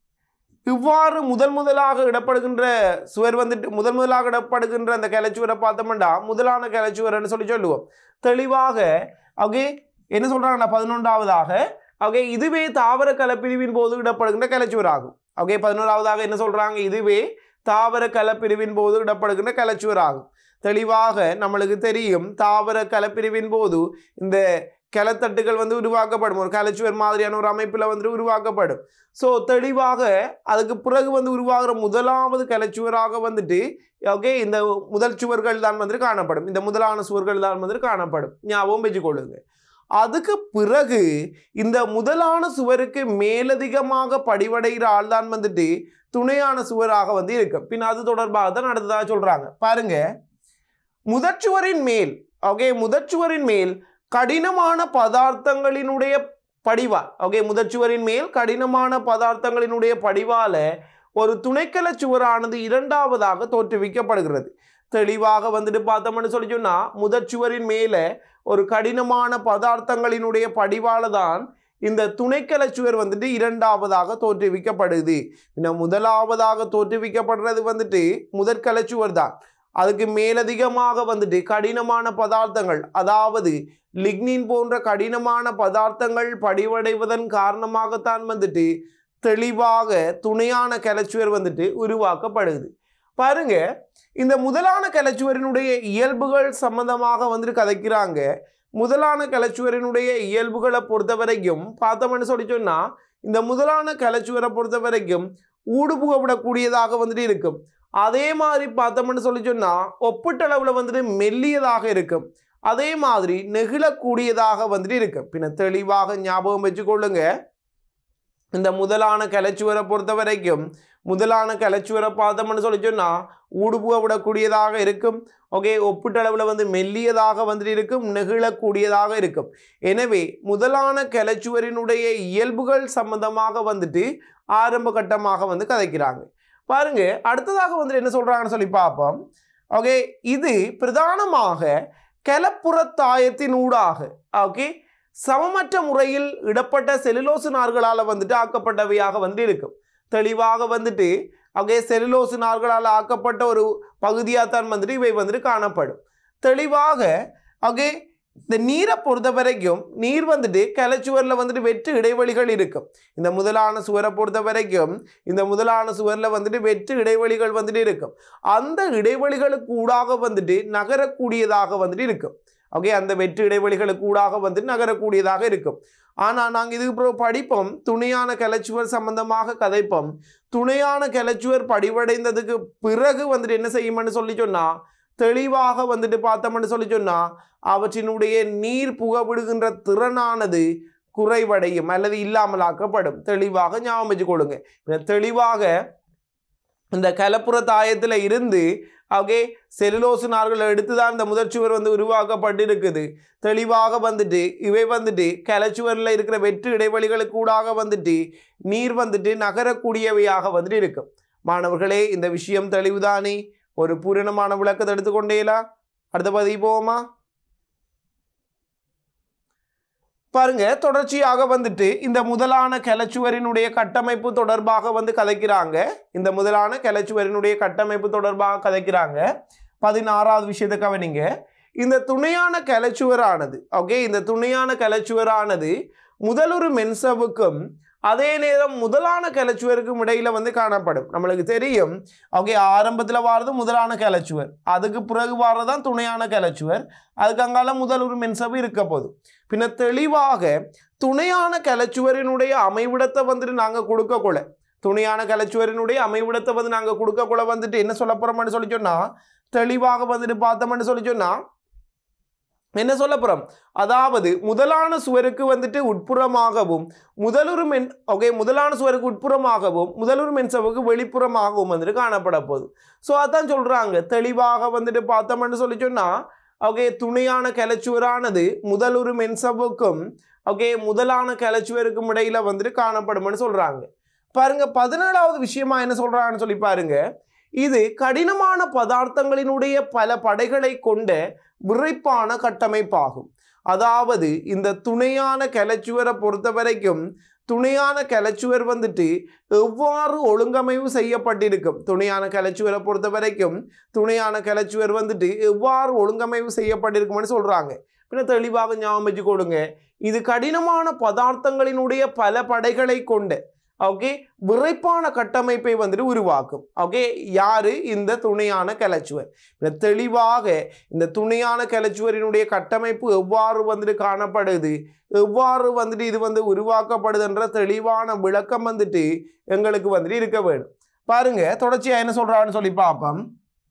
இவ்வாறு முதல் முதலாக இடப்படுகின்ற சுவர் வந்துட்டு முதல் முதலாக இடப்படுகின்ற அந்த கிளச்சுவரை பார்த்தோம்னா முதலான கிளச்சுவர்னு சொல்லி சொல்லுவோம் தெளிவாக ஓகே என்ன சொல்றாங்கன்னா பதினொன்றாவதாக ஓகே இதுவே தாவர கலப்பிரிவின் போது இடப்படுகின்ற கிளச்சுவர் ஆகும் ஓகே பதினோராவதாக என்ன சொல்றாங்க இதுவே தாவர கலப்பிரிவின் போது இடப்படுகின்ற கிளச்சுவர் ஆகும் தெளிவாக நம்மளுக்கு தெரியும் தாவர கலப்பிரிவின் போது இந்த கிளத்தட்டுகள் வந்து உருவாக்கப்படும் ஒரு கலச்சுவர் மாதிரியான ஒரு அமைப்பில் வந்து உருவாக்கப்படும் ஸோ தெளிவாக அதுக்கு பிறகு வந்து உருவாகிற முதலாவது கலச்சுவராக வந்துட்டு ஓகே இந்த முதல் சுவர்கள் தான் வந்துட்டு காணப்படும் இந்த முதலான சுவர்கள் தான் வந்துட்டு காணப்படும் ஞாபகம் வச்சுக்கொள்ளுங்க அதுக்கு பிறகு இந்த முதலான சுவருக்கு மேலதிகமாக படிவடைகிற ஆள் தான் வந்துட்டு துணையான சுவராக வந்து இருக்கும் பின் அது தொடர்பாக தான் அடுத்ததாக சொல்றாங்க பாருங்க முதற்சுவரின் மேல் ஓகே முதற்சுவரின் மேல் கடினமான பதார்த்தங்களினுடைய படிவா ஓகே முதற்சுவரின் மேல் கடினமான பதார்த்தங்களினுடைய படிவால ஒரு துணைக்கல சுவரானது இரண்டாவதாக தோற்றுவிக்கப்படுகிறது தெளிவாக வந்துட்டு பார்த்தோம்னு சொல்லி சொன்னா முதற்சுவரின் மேலே ஒரு கடினமான பதார்த்தங்களினுடைய படிவால தான் இந்த துணைக்கல சுவர் வந்துட்டு இரண்டாவதாக தோற்றுவிக்கப்படுது இன்னும் முதலாவதாக தோற்றுவிக்கப்படுறது வந்துட்டு முதற்கல சுவர் தான் அதுக்கு மேலதிகமாக வந்துட்டு கடினமான பதார்த்தங்கள் அதாவது லிக்னின் போன்ற கடினமான பதார்த்தங்கள் படிவடைவதன் காரணமாகத்தான் வந்துட்டு தெளிவாக துணையான கிளச்சுவர் வந்துட்டு உருவாக்கப்படுது பாருங்க இந்த முதலான கிளச்சுவரினுடைய இயல்புகள் சம்பந்தமாக வந்துட்டு கதைக்கிறாங்க முதலான கிளச்சுவரினுடைய இயல்புகளை பொறுத்த வரைக்கும் பார்த்தோம்னு சொல்லி சொன்னா இந்த முதலான கிளச்சுவரை பொறுத்த வரைக்கும் ஊடுபுகப்படக்கூடியதாக வந்துட்டு இருக்கும் அதே மாதிரி பார்த்தோம்னு சொல்லி சொன்னா ஒப்பீட்டளவில் வந்துட்டு மெல்லியதாக இருக்கும் அதே மாதிரி நெகிழக்கூடியதாக வந்துட்டு இருக்கும் பின்ன தெளிவாக ஞாபகம் வச்சுக்கொள்ளுங்க இந்த முதலான கலைச்சுவரை பொறுத்த வரைக்கும் முதலான கலைச்சுவரை பார்த்தோம்னு சொல்லி சொன்னால் ஊடுபுக விடக்கூடியதாக இருக்கும் ஓகே ஒப்பீட்டளவில் வந்து மெல்லியதாக வந்துட்டு இருக்கும் நெகிழக்கூடியதாக இருக்கும் எனவே முதலான கலைச்சுவரினுடைய இயல்புகள் சம்பந்தமாக வந்துட்டு ஆரம்ப கட்டமாக வந்து கதைக்கிறாங்க பாருங்க அடுத்ததாக வந்துட்டு என்ன சொல்றாங்கன்னு சொல்லி பார்ப்போம் ஓகே இது பிரதானமாக கலப்புறத்தாயத்தின் ஊடாக ஓகே சமமற்ற முறையில் இடப்பட்ட செலுலோசு நார்களால் வந்துட்டு ஆக்கப்பட்டவையாக வந்து இருக்கும் தெளிவாக வந்துட்டு ஓகே செலுலோசு நார்களால் ஆக்கப்பட்ட ஒரு பகுதியாக தான் வந்துட்டு இவை வந்துட்டு காணப்படும் தெளிவாக ஓகே இந்த நீரை பொறுத்த வரைக்கும் நீர் வந்துட்டு கலைச்சுவரில் வந்துட்டு வெற்று இடைவெளிகள் இருக்கும் இந்த முதலான சுவரை பொறுத்த வரைக்கும் இந்த முதலான சுவரில் வந்துட்டு வெற்று இடைவெளிகள் வந்துட்டு இருக்கும் அந்த இடைவெளிகளுக்கு ஊடாக வந்துட்டு நகரக்கூடியதாக வந்துட்டு இருக்கும் ஓகே அந்த வெற்று இடைவெளிகளுக்கு ஊடாக வந்துட்டு நகரக்கூடியதாக இருக்கும் ஆனால் நாங்கள் இதுக்கு அப்புறம் படிப்போம் துணையான கலைச்சுவர் சம்பந்தமாக கதைப்போம் துணையான கலைச்சுவர் படிவடைந்ததுக்கு பிறகு வந்துட்டு என்ன செய்யும்னு சொல்லி சொன்னால் தெளிவாக வந்துட்டு பார்த்தோம்னு சொல்லி சொன்னால் அவற்றினுடைய நீர் புகவிடுகின்ற திறனானது குறைவடையும் அல்லது இல்லாமலாக்கப்படும் தெளிவாக ஞாபகம் வச்சுக்கொள்ளுங்க இப்ப தெளிவாக இந்த கலப்புற தாயத்தில் இருந்து ஓகே செலுலோசு நார்கள் எடுத்து தான் இந்த முதற்சுவர் வந்து உருவாக்கப்பட்டிருக்குது தெளிவாக வந்துட்டு இவை வந்துட்டு கலைச்சுவரில் இருக்கிற வெற்று இடைவெளிகளுக்கு கூடாக வந்துட்டு நீர் வந்துட்டு நகரக்கூடியவையாக வந்துட்டு இருக்கும் மாணவர்களே இந்த விஷயம் தெளிவுதானே ஒரு பூரணமான விளக்கத்தை எடுத்துக்கொண்டேலா அடுத்த பதிவு போவோமா பாருங்க தொடர்ச்சியாக வந்துட்டு இந்த முதலான கிளச்சுவரினுடைய கட்டமைப்பு தொடர்பாக வந்து கதைக்கிறாங்க இந்த முதலான கிளச்சுவரினுடைய கட்டமைப்பு தொடர்பாக கதைக்கிறாங்க பதினாறாவது விஷயத்தை கவனிங்க இந்த துணையான கிளச்சுவரானது ஓகே இந்த துணையான கிளச்சுவரானது முதலொரு மென்சவுக்கும் அதே நேரம் முதலான கிளச்சுவருக்கும் இடையில வந்து காணப்படும் நம்மளுக்கு தெரியும் ஓகே ஆரம்பத்தில் வாரது முதலான கிளச்சுவர் அதுக்கு பிறகு வாரதான் துணையான கிளச்சுவர் அதுக்கு அங்கால முதல் ஒரு மென்சவு இருக்க போகுது பின்ன தெளிவாக துணையான கலைச்சுவரினுடைய அமைவிடத்தை வந்துட்டு நாங்கள் கொடுக்கக்கூட துணையான கலைச்சுவரினுடைய அமைவிடத்தை வந்து நாங்கள் கொடுக்கக்கூட வந்துட்டு என்ன சொல்ல போகிறோம்னு சொல்லி சொன்னால் தெளிவாக வந்துட்டு பார்த்தோம்னு சொல்லி சொன்னால் என்ன சொல்ல போகிறோம் அதாவது முதலான சுவருக்கு வந்துட்டு உட்புறமாகவும் முதலுரு மென் ஓகே முதலான சுவருக்கு உட்புறமாகவும் முதலுரு மென்சவுக்கு வெளிப்புறமாகவும் வந்துட்டு காணப்பட போகுது ஸோ அதான் சொல்கிறாங்க தெளிவாக வந்துட்டு பார்த்தோம்னு சொல்லி சொன்னால் ஓகே துணையான கிளச்சுவரானது முதலுரு மென்சவுக்கும் ஓகே முதலான கிளச்சுவருக்கும் இடையில வந்துட்டு காணப்படும்னு சொல்றாங்க பாருங்க பதினேழாவது விஷயமா என்ன சொல்றாங்கன்னு சொல்லி பாருங்க இது கடினமான பதார்த்தங்களினுடைய பல படைகளை கொண்ட விரைப்பான கட்டமைப்பாகும் அதாவது இந்த துணையான கிளச்சுவரை பொறுத்த வரைக்கும் துணையான கிளச்சுவர் வந்துட்டு எவ்வாறு ஒழுங்கமைவு செய்யப்பட்டிருக்கும் துணையான கிளச்சுவரை பொறுத்த வரைக்கும் துணையான கிளச்சுவர் வந்துட்டு எவ்வாறு ஒழுங்கமைவு செய்யப்பட்டிருக்கும்னு சொல்றாங்க பின்ன தெளிவாக ஞாபகம் வச்சு கொடுங்க இது கடினமான பதார்த்தங்களினுடைய பல படைகளை கொண்ட ஓகே விரைப்பான கட்டமைப்பை வந்துட்டு உருவாக்கும் ஓகே யாரு இந்த துணையான கிளச்சுவர் இந்த தெளிவாக இந்த துணையான கிளச்சுவரினுடைய கட்டமைப்பு எவ்வாறு வந்துட்டு காணப்படுது எவ்வாறு வந்துட்டு இது வந்து உருவாக்கப்படுதுன்ற தெளிவான விளக்கம் வந்துட்டு எங்களுக்கு வந்துட்டு இருக்க வேணும் பாருங்க தொடர்ச்சியா என்ன சொல்றான்னு சொல்லி பார்ப்போம்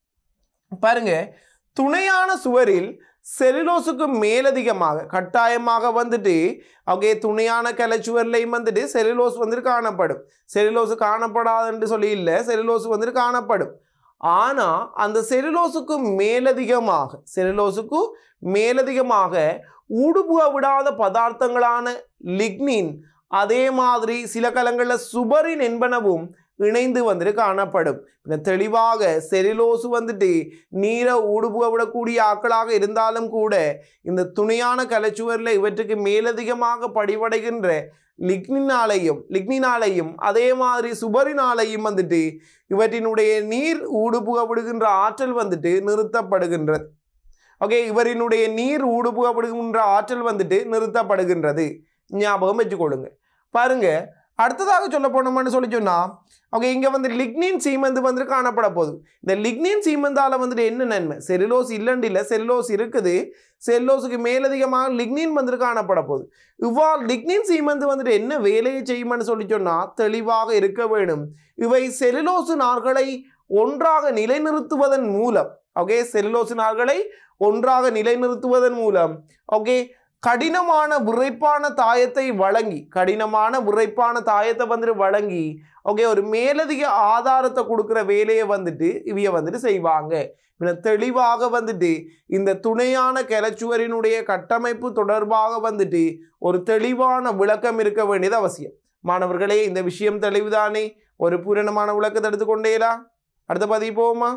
பாருங்க துணையான சுவரில் செலுலோஸுக்கு மேலதிகமாக கட்டாயமாக வந்துட்டு ஓகே துணையான கிளச்சுவர்லையும் வந்துட்டு செலுலோஸ் வந்துட்டு காணப்படும் செலுலோஸ் காணப்படாதுன்னு சொல்லி இல்லை செலுலோஸ் வந்துட்டு காணப்படும் ஆனால் அந்த செலுலோஸுக்கு மேலதிகமாக செலுலோஸுக்கு மேலதிகமாக ஊடுபுக விடாத பதார்த்தங்களான லிக்னின் அதே மாதிரி சில கலங்களில் சுபரின் என்பனவும் இணைந்து வந்துட்டு காணப்படும் இந்த தெளிவாக செரிலோசு வந்துட்டு நீரை ஊடுபுக விடக்கூடிய ஆட்களாக இருந்தாலும் கூட இந்த துணையான கலைச்சுவரில் இவற்றுக்கு மேலதிகமாக படிவடைகின்ற லிக்னினாலையும் லிக்னினாலையும் அதே மாதிரி சுபரினாலையும் வந்துட்டு இவற்றினுடைய நீர் ஊடுபுக விடுகின்ற ஆற்றல் வந்துட்டு நிறுத்தப்படுகின்றது ஓகே இவரினுடைய நீர் ஊடுபுகப்படுகின்ற ஆற்றல் வந்துட்டு நிறுத்தப்படுகின்றது ஞாபகம் வச்சுக்கொள்ளுங்க பாருங்க அடுத்ததாக சொல்ல போனோம்னு சொல்லி சொன்னா ஓகே இங்கே வந்து லிக்னின் சீமந்து வந்துட்டு காணப்பட போகுது இந்த லிக்னின் சீமந்தால வந்துட்டு என்ன நன்மை செல்லுலோஸ் இல்லைன்னு இல்லை செல்லுலோஸ் இருக்குது செல்லுலோஸுக்கு மேலதிகமாக லிக்னின் வந்துட்டு காணப்பட போகுது இவ்வாறு லிக்னின் சீமந்து வந்துட்டு என்ன வேலையை செய்யும்னு சொல்லி சொன்னால் தெளிவாக இருக்க வேணும் இவை செல்லுலோசு நார்களை ஒன்றாக நிலைநிறுத்துவதன் மூலம் ஓகே செல்லுலோசு நார்களை ஒன்றாக நிலைநிறுத்துவதன் மூலம் ஓகே கடினமான விரைப்பான தாயத்தை வழங்கி கடினமான விரைப்பான தாயத்தை வந்துட்டு வழங்கி ஓகே ஒரு மேலதிக ஆதாரத்தை கொடுக்குற வேலையை வந்துட்டு இவைய வந்துட்டு செய்வாங்க பின்ன தெளிவாக வந்துட்டு இந்த துணையான கிளச்சுவரினுடைய கட்டமைப்பு தொடர்பாக வந்துட்டு ஒரு தெளிவான விளக்கம் இருக்க வேண்டியது அவசியம் மாணவர்களே இந்த விஷயம் தெளிவுதானே ஒரு பூரணமான விளக்கத்தை எடுத்துக்கொண்டேலா அடுத்த பதிவு போவோமா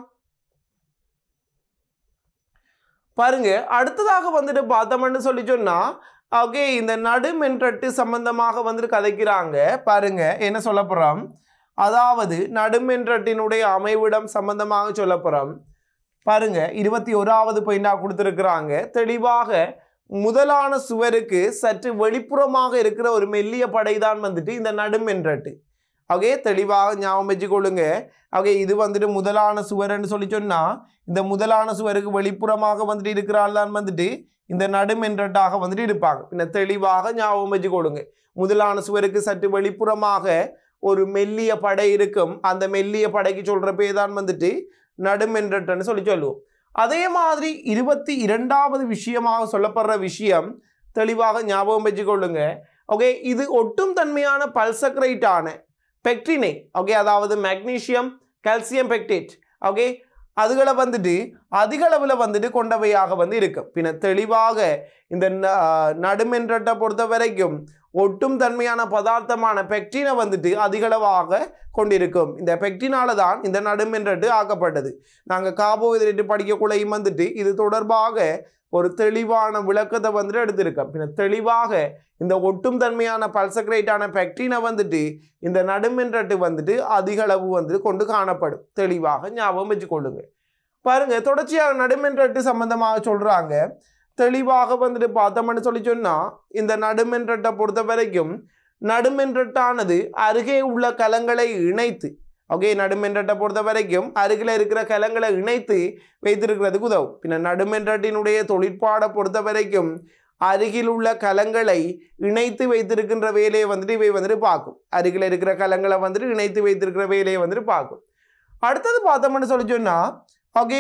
பாருங்க அடுத்ததாக வந்துட்டு பார்த்தோம்னு சொல்லி சொன்னா ஓகே இந்த நடுமென்றட்டு சம்பந்தமாக வந்துட்டு கதைக்கிறாங்க பாருங்க என்ன சொல்ல போறோம் அதாவது நடுமென்றட்டினுடைய அமைவிடம் சம்பந்தமாக சொல்ல போறோம் பாருங்க இருபத்தி ஓராவது பாயிண்டா கொடுத்துருக்குறாங்க தெளிவாக முதலான சுவருக்கு சற்று வெளிப்புறமாக இருக்கிற ஒரு மெல்லிய படைதான் வந்துட்டு இந்த நடுமென்றட்டு ஓகே தெளிவாக ஞாபகம் வச்சுக்கொள்ளுங்க ஓகே இது வந்துட்டு முதலான சுவர்ன்னு சொல்லி சொன்னா இந்த முதலான சுவருக்கு வெளிப்புறமாக வந்துட்டு இருக்கிறாள் தான் வந்துட்டு இந்த நடுமென்றட்டாக வந்துட்டு இருப்பாங்க பின்ன தெளிவாக ஞாபகம் வச்சுக்கொள்ளுங்க முதலான சுவருக்கு சற்று வெளிப்புறமாக ஒரு மெல்லிய படை இருக்கும் அந்த மெல்லிய படைக்கு சொல்ற பேர் தான் வந்துட்டு நடுமென்றட்டுன்னு சொல்லி சொல்லுவோம் அதே மாதிரி இருபத்தி இரண்டாவது விஷயமாக சொல்லப்படுற விஷயம் தெளிவாக ஞாபகம் வச்சுக்கொள்ளுங்க ஓகே இது ஒட்டும் தன்மையான பல்சக்ரைட்டான பெக்டினை ஓகே அதாவது மெக்னீசியம் கால்சியம் பெக்டேட் ஓகே அதுகளை வந்துட்டு அதிக அளவில் வந்துட்டு கொண்டவையாக வந்து இருக்கும் பின்ன தெளிவாக இந்த ந- நடுமென்றட்டை பொறுத்த வரைக்கும் ஒட்டும் தன்மையான பதார்த்தமான பெக்டினை வந்துட்டு அதிகளவாக கொண்டிருக்கும் இந்த பெக்டினால தான் இந்த நடுமென்றட்டு ஆக்கப்பட்டது நாங்கள் கார்போஹைட்ரேட் படிக்கக்குள்ளையும் வந்துட்டு இது தொடர்பாக ஒரு தெளிவான விளக்கத்தை வந்துட்டு எடுத்திருக்கோம் பின்ன தெளிவாக இந்த ஒட்டும் தன்மையான பல்சக்ரைட்டான பெக்டினை வந்துட்டு இந்த நடுமென்றட்டு வந்துட்டு அதிக அளவு வந்துட்டு கொண்டு காணப்படும் தெளிவாக ஞாபகம் வச்சுக்கொள்ளுங்க பாருங்க தொடர்ச்சியாக நடுமென்றட்டு சம்பந்தமாக சொல்றாங்க தெளிவாக வந்துட்டு பார்த்தோம்னு சொல்லி சொன்னா இந்த நடுமென்றட்டை பொறுத்த வரைக்கும் நடுமென்றட்டானது அருகே உள்ள கலங்களை இணைத்து ஓகே நடுமென்றட்டை பொறுத்த வரைக்கும் அருகில் இருக்கிற கலங்களை இணைத்து வைத்திருக்கிறதுக்கு உதவும் பின்ன நடுமென்றட்டினுடைய தொழிற்பாடை பொறுத்த வரைக்கும் அருகில் உள்ள கலங்களை இணைத்து வைத்திருக்கின்ற வேலையை வந்துட்டு இவை வந்துட்டு பார்க்கும் அருகில் இருக்கிற கலங்களை வந்துட்டு இணைத்து வைத்திருக்கிற வேலையை வந்துட்டு பார்க்கும் அடுத்தது பார்த்தோம்னு சொல்லி சொன்னா ஓகே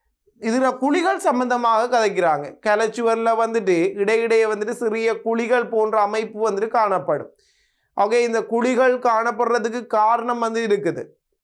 இதில் குழிகள் சம்பந்தமாக கதைக்கிறாங்க கலைச்சுவரில் வந்துட்டு இடையிடையே வந்துட்டு சிறிய குழிகள் போன்ற அமைப்பு வந்துட்டு காணப்படும் ஓகே இந்த குழிகள் காணப்படுறதுக்கு காரணம் வந்து இருக்குது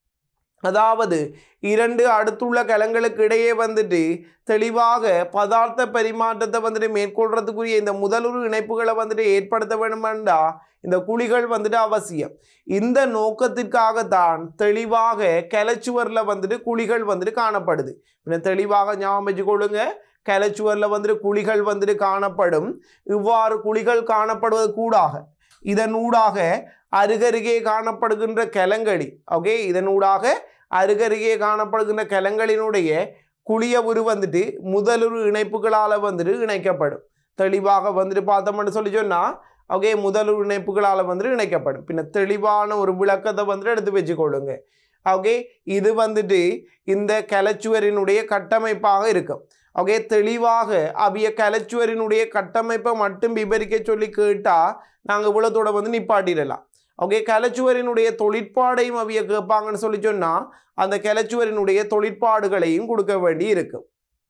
அதாவது இரண்டு அடுத்துள்ள கலங்களுக்கு இடையே வந்துட்டு தெளிவாக பதார்த்த பரிமாற்றத்தை வந்துட்டு மேற்கொள்றதுக்குரிய இந்த முதலுறு இணைப்புகளை வந்துட்டு ஏற்படுத்த வேணுமெண்டா இந்த குழிகள் வந்துட்டு அவசியம் இந்த நோக்கத்திற்காகத்தான் தெளிவாக கிளச்சுவரில் வந்துட்டு குழிகள் வந்துட்டு காணப்படுது பின்ன தெளிவாக ஞாபகம் வச்சுக்கொள்ளுங்க கிளச்சுவரில் வந்துட்டு குழிகள் வந்துட்டு காணப்படும் இவ்வாறு குழிகள் காணப்படுவது கூடாக இதனூடாக அருகருகே காணப்படுகின்ற கிளங்கடி ஓகே இதனூடாக அருகருகே காணப்படுகின்ற கிளங்களினுடைய குழிய உரு வந்துட்டு முதலுரு இணைப்புகளால் வந்துட்டு இணைக்கப்படும் தெளிவாக வந்துட்டு பார்த்தோம்னு சொல்லி சொன்னால் ஓகே முதலுரு இணைப்புகளால் வந்துட்டு இணைக்கப்படும் பின்ன தெளிவான ஒரு விளக்கத்தை வந்துட்டு எடுத்து வச்சுக்கொள்ளுங்க ஓகே இது வந்துட்டு இந்த கலைச்சுவரினுடைய கட்டமைப்பாக இருக்கும் ஓகே தெளிவாக அவிய கலைச்சுவரினுடைய கட்டமைப்பை மட்டும் விவரிக்க சொல்லி கேட்டால் நாங்கள் இவ்வளோத்தோட வந்து நிப்பாட்டிடலாம் ஓகே கலைச்சுவரினுடைய தொழிற்பாடையும் அவிய கேட்பாங்கன்னு சொல்லி சொன்னால் அந்த கிளச்சுவரினுடைய தொழிற்பாடுகளையும் கொடுக்க வேண்டி இருக்கும்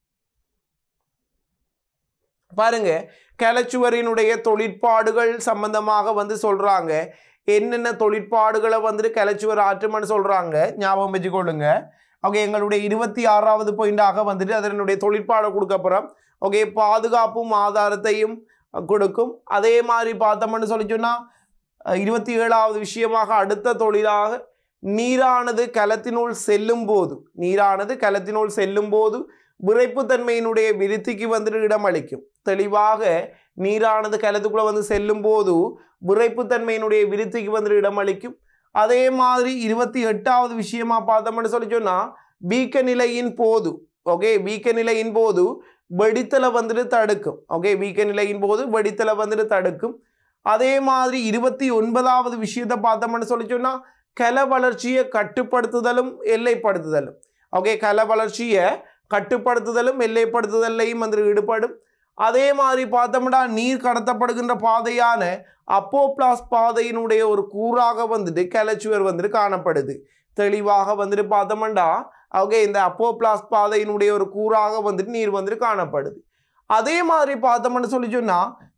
பாருங்க கிளச்சுவரினுடைய தொழிற்பாடுகள் சம்பந்தமாக வந்து சொல்றாங்க என்னென்ன தொழிற்பாடுகளை வந்துட்டு கிளச்சுவர் ஆற்றுமன்னு சொல்றாங்க ஞாபகம் வச்சுக்கொள்ளுங்க ஓகே எங்களுடைய இருபத்தி ஆறாவது பாயிண்டாக வந்துட்டு அதனுடைய தொழிற்பாடை கொடுக்க போகிறோம் ஓகே பாதுகாப்பும் ஆதாரத்தையும் கொடுக்கும் அதே மாதிரி பார்த்தோம்னு சொல்லி சொன்னால் இருபத்தி ஏழாவது விஷயமாக அடுத்த தொழிலாக நீரானது கலத்தினுள் செல்லும் போது நீரானது கலத்தினுள் செல்லும் போது விரைப்புத்தன்மையினுடைய விருத்திக்கு வந்துட்டு இடமளிக்கும் தெளிவாக நீரானது கலத்துக்குள்ளே வந்து செல்லும் போது விரைப்புத்தன்மையினுடைய விருத்திக்கு வந்துட்டு இடமளிக்கும் அதே மாதிரி இருபத்தி எட்டாவது விஷயமா பார்த்தோம்னு சொல்லி சொன்னால் வீக்க நிலையின் போது ஓகே வீக்க நிலையின் போது வெடித்தலை வந்துட்டு தடுக்கும் ஓகே வீக்க நிலையின் போது வெடித்தலை வந்துட்டு தடுக்கும் அதே மாதிரி இருபத்தி ஒன்பதாவது விஷயத்தை பார்த்தோம்னு சொல்லி சொன்னால் கல வளர்ச்சியை கட்டுப்படுத்துதலும் எல்லைப்படுத்துதலும் ஓகே கல வளர்ச்சியை கட்டுப்படுத்துதலும் எல்லைப்படுத்துதலையும் வந்து ஈடுபடும் அதே மாதிரி பார்த்தோம்னா நீர் கடத்தப்படுகின்ற பாதையான அப்போப்ளாஸ் பாதையினுடைய ஒரு கூறாக வந்துட்டு கலச்சுவர் வந்துட்டு காணப்படுது தெளிவாக வந்துட்டு பார்த்தோம்னா ஓகே இந்த அப்போப்ளாஸ் பாதையினுடைய ஒரு கூறாக வந்துட்டு நீர் வந்துட்டு காணப்படுது அதே மாதிரி பார்த்தோம்னு சொல்லி சொன்னால்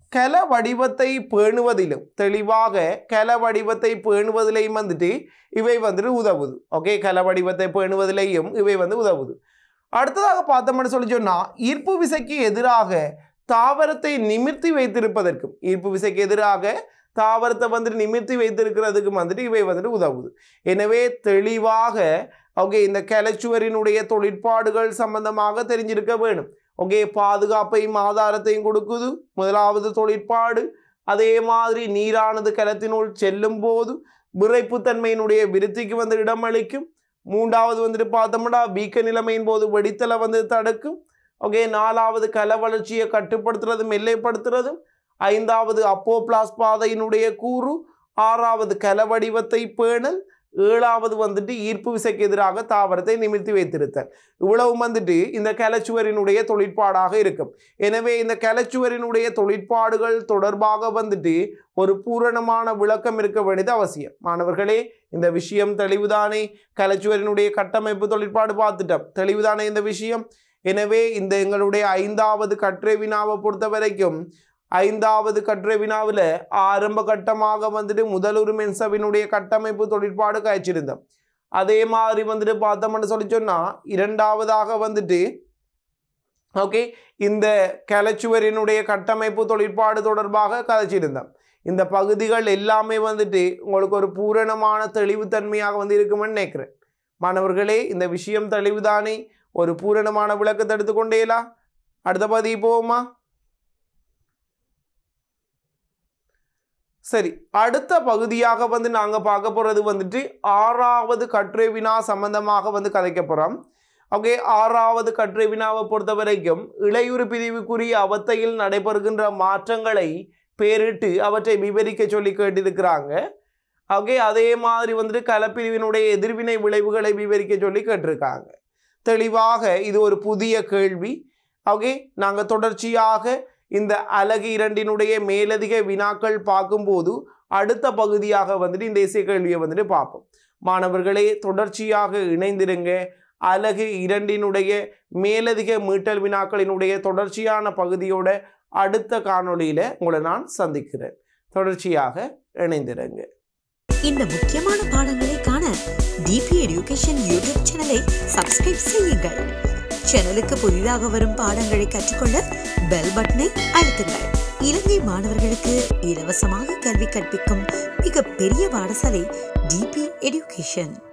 கல வடிவத்தை பேணுவதிலும் தெளிவாக கல வடிவத்தை பேணுவதிலையும் வந்துட்டு இவை வந்துட்டு உதவுது ஓகே கல வடிவத்தை பேணுவதிலையும் இவை வந்து உதவுது அடுத்ததாக பார்த்தோம்னு சொல்லி சொன்னால் ஈர்ப்பு விசைக்கு எதிராக தாவரத்தை நிமிர்த்தி வைத்திருப்பதற்கும் ஈர்ப்பு விசைக்கு எதிராக தாவரத்தை வந்துட்டு நிமிர்த்தி வைத்திருக்கிறதுக்கும் வந்துட்டு இவை வந்துட்டு உதவுது எனவே தெளிவாக ஓகே இந்த கிளச்சுவரினுடைய தொழிற்பாடுகள் சம்பந்தமாக தெரிஞ்சிருக்க வேணும் ஓகே பாதுகாப்பையும் ஆதாரத்தையும் கொடுக்குது முதலாவது தொழிற்பாடு அதே மாதிரி நீரானது கிளத்தினுள் செல்லும் போது விரைப்புத்தன்மையினுடைய விருத்திக்கு வந்து இடமளிக்கும் மூன்றாவது வந்துட்டு பார்த்தோம்னா வீக்க நிலைமையின் போது வெடித்தலை வந்து தடுக்கும் ஓகே நாலாவது கல வளர்ச்சியை கட்டுப்படுத்துறதும் எல்லைப்படுத்துறதும் ஐந்தாவது அப்போபிளாஸ் பாதையினுடைய கூறு ஆறாவது கல வடிவத்தை பேணல் ஏழாவது வந்துட்டு ஈர்ப்பு விசைக்கு எதிராக தாவரத்தை நிமிர்த்தி வைத்திருத்தல் இவ்வளவு வந்துட்டு இந்த கலச்சுவரினுடைய தொழிற்பாடாக இருக்கும் எனவே இந்த கலச்சுவரினுடைய தொழிற்பாடுகள் தொடர்பாக வந்துட்டு ஒரு பூரணமான விளக்கம் இருக்க வேண்டியது அவசியம் மாணவர்களே இந்த விஷயம் தெளிவுதானே கலச்சுவரினுடைய கட்டமைப்பு தொழிற்பாடு பார்த்துட்டோம் தெளிவுதானே இந்த விஷயம் எனவே இந்த எங்களுடைய ஐந்தாவது கற்றை வினாவை பொறுத்த வரைக்கும் ஐந்தாவது கற்றை வினாவில் ஆரம்ப கட்டமாக வந்துட்டு முதலுரு மென்சவினுடைய கட்டமைப்பு தொழிற்பாடு காய்ச்சிருந்தோம் அதே மாதிரி வந்துட்டு பார்த்தோம்னு சொல்லி சொன்னால் இரண்டாவதாக வந்துட்டு ஓகே இந்த கலச்சுவரினுடைய கட்டமைப்பு தொழிற்பாடு தொடர்பாக கதைச்சிருந்தோம் இந்த பகுதிகள் எல்லாமே வந்துட்டு உங்களுக்கு ஒரு பூரணமான தெளிவுத்தன்மையாக வந்து இருக்குமென்னு நினைக்கிறேன் மாணவர்களே இந்த விஷயம் தெளிவுதானே ஒரு பூரணமான விளக்கத்தை எடுத்துக்கொண்டேலா அடுத்த பகுதி போவோமா சரி அடுத்த பகுதியாக வந்து நாங்கள் பார்க்க போகிறது வந்துட்டு ஆறாவது கட்டுரை வினா சம்பந்தமாக வந்து கதைக்க போகிறோம் ஓகே ஆறாவது கட்டுரை வினாவை பொறுத்த வரைக்கும் இளையுறு பிரிவுக்குரிய அவத்தையில் நடைபெறுகின்ற மாற்றங்களை பேரிட்டு அவற்றை விவரிக்க சொல்லி கேட்டிருக்கிறாங்க ஓகே அதே மாதிரி வந்துட்டு கலப்பிரிவினுடைய எதிர்வினை விளைவுகளை விவரிக்க சொல்லி கேட்டிருக்காங்க தெளிவாக இது ஒரு புதிய கேள்வி ஓகே நாங்கள் தொடர்ச்சியாக இந்த அலகு இரண்டினுடைய மேலதிக வினாக்கள் பார்க்கும்போது அடுத்த பகுதியாக வந்துட்டு இந்த இசை கேள்வியை வந்துட்டு பார்ப்போம் மாணவர்களே தொடர்ச்சியாக இணைந்திருங்க அலகு இரண்டினுடைய மேலதிக மீட்டல் வினாக்களினுடைய தொடர்ச்சியான பகுதியோட அடுத்த காணொளியில் உங்களை நான் சந்திக்கிறேன் தொடர்ச்சியாக இணைந்திருங்க இந்த முக்கியமான பாடங்களை காண டிபி எடியூகேஷன் யூடியூப் சேனலை சப்ஸ்கிரைப் செய்யுங்கள் சேனலுக்கு புதிதாக வரும் பாடங்களை கற்றுக்கொள்ள பெல் பட்டனை அழுத்துங்கள் இலங்கை மாணவர்களுக்கு இலவசமாக கல்வி கற்பிக்கும் மிக பெரிய பாடசாலை டிபி எடியூகேஷன்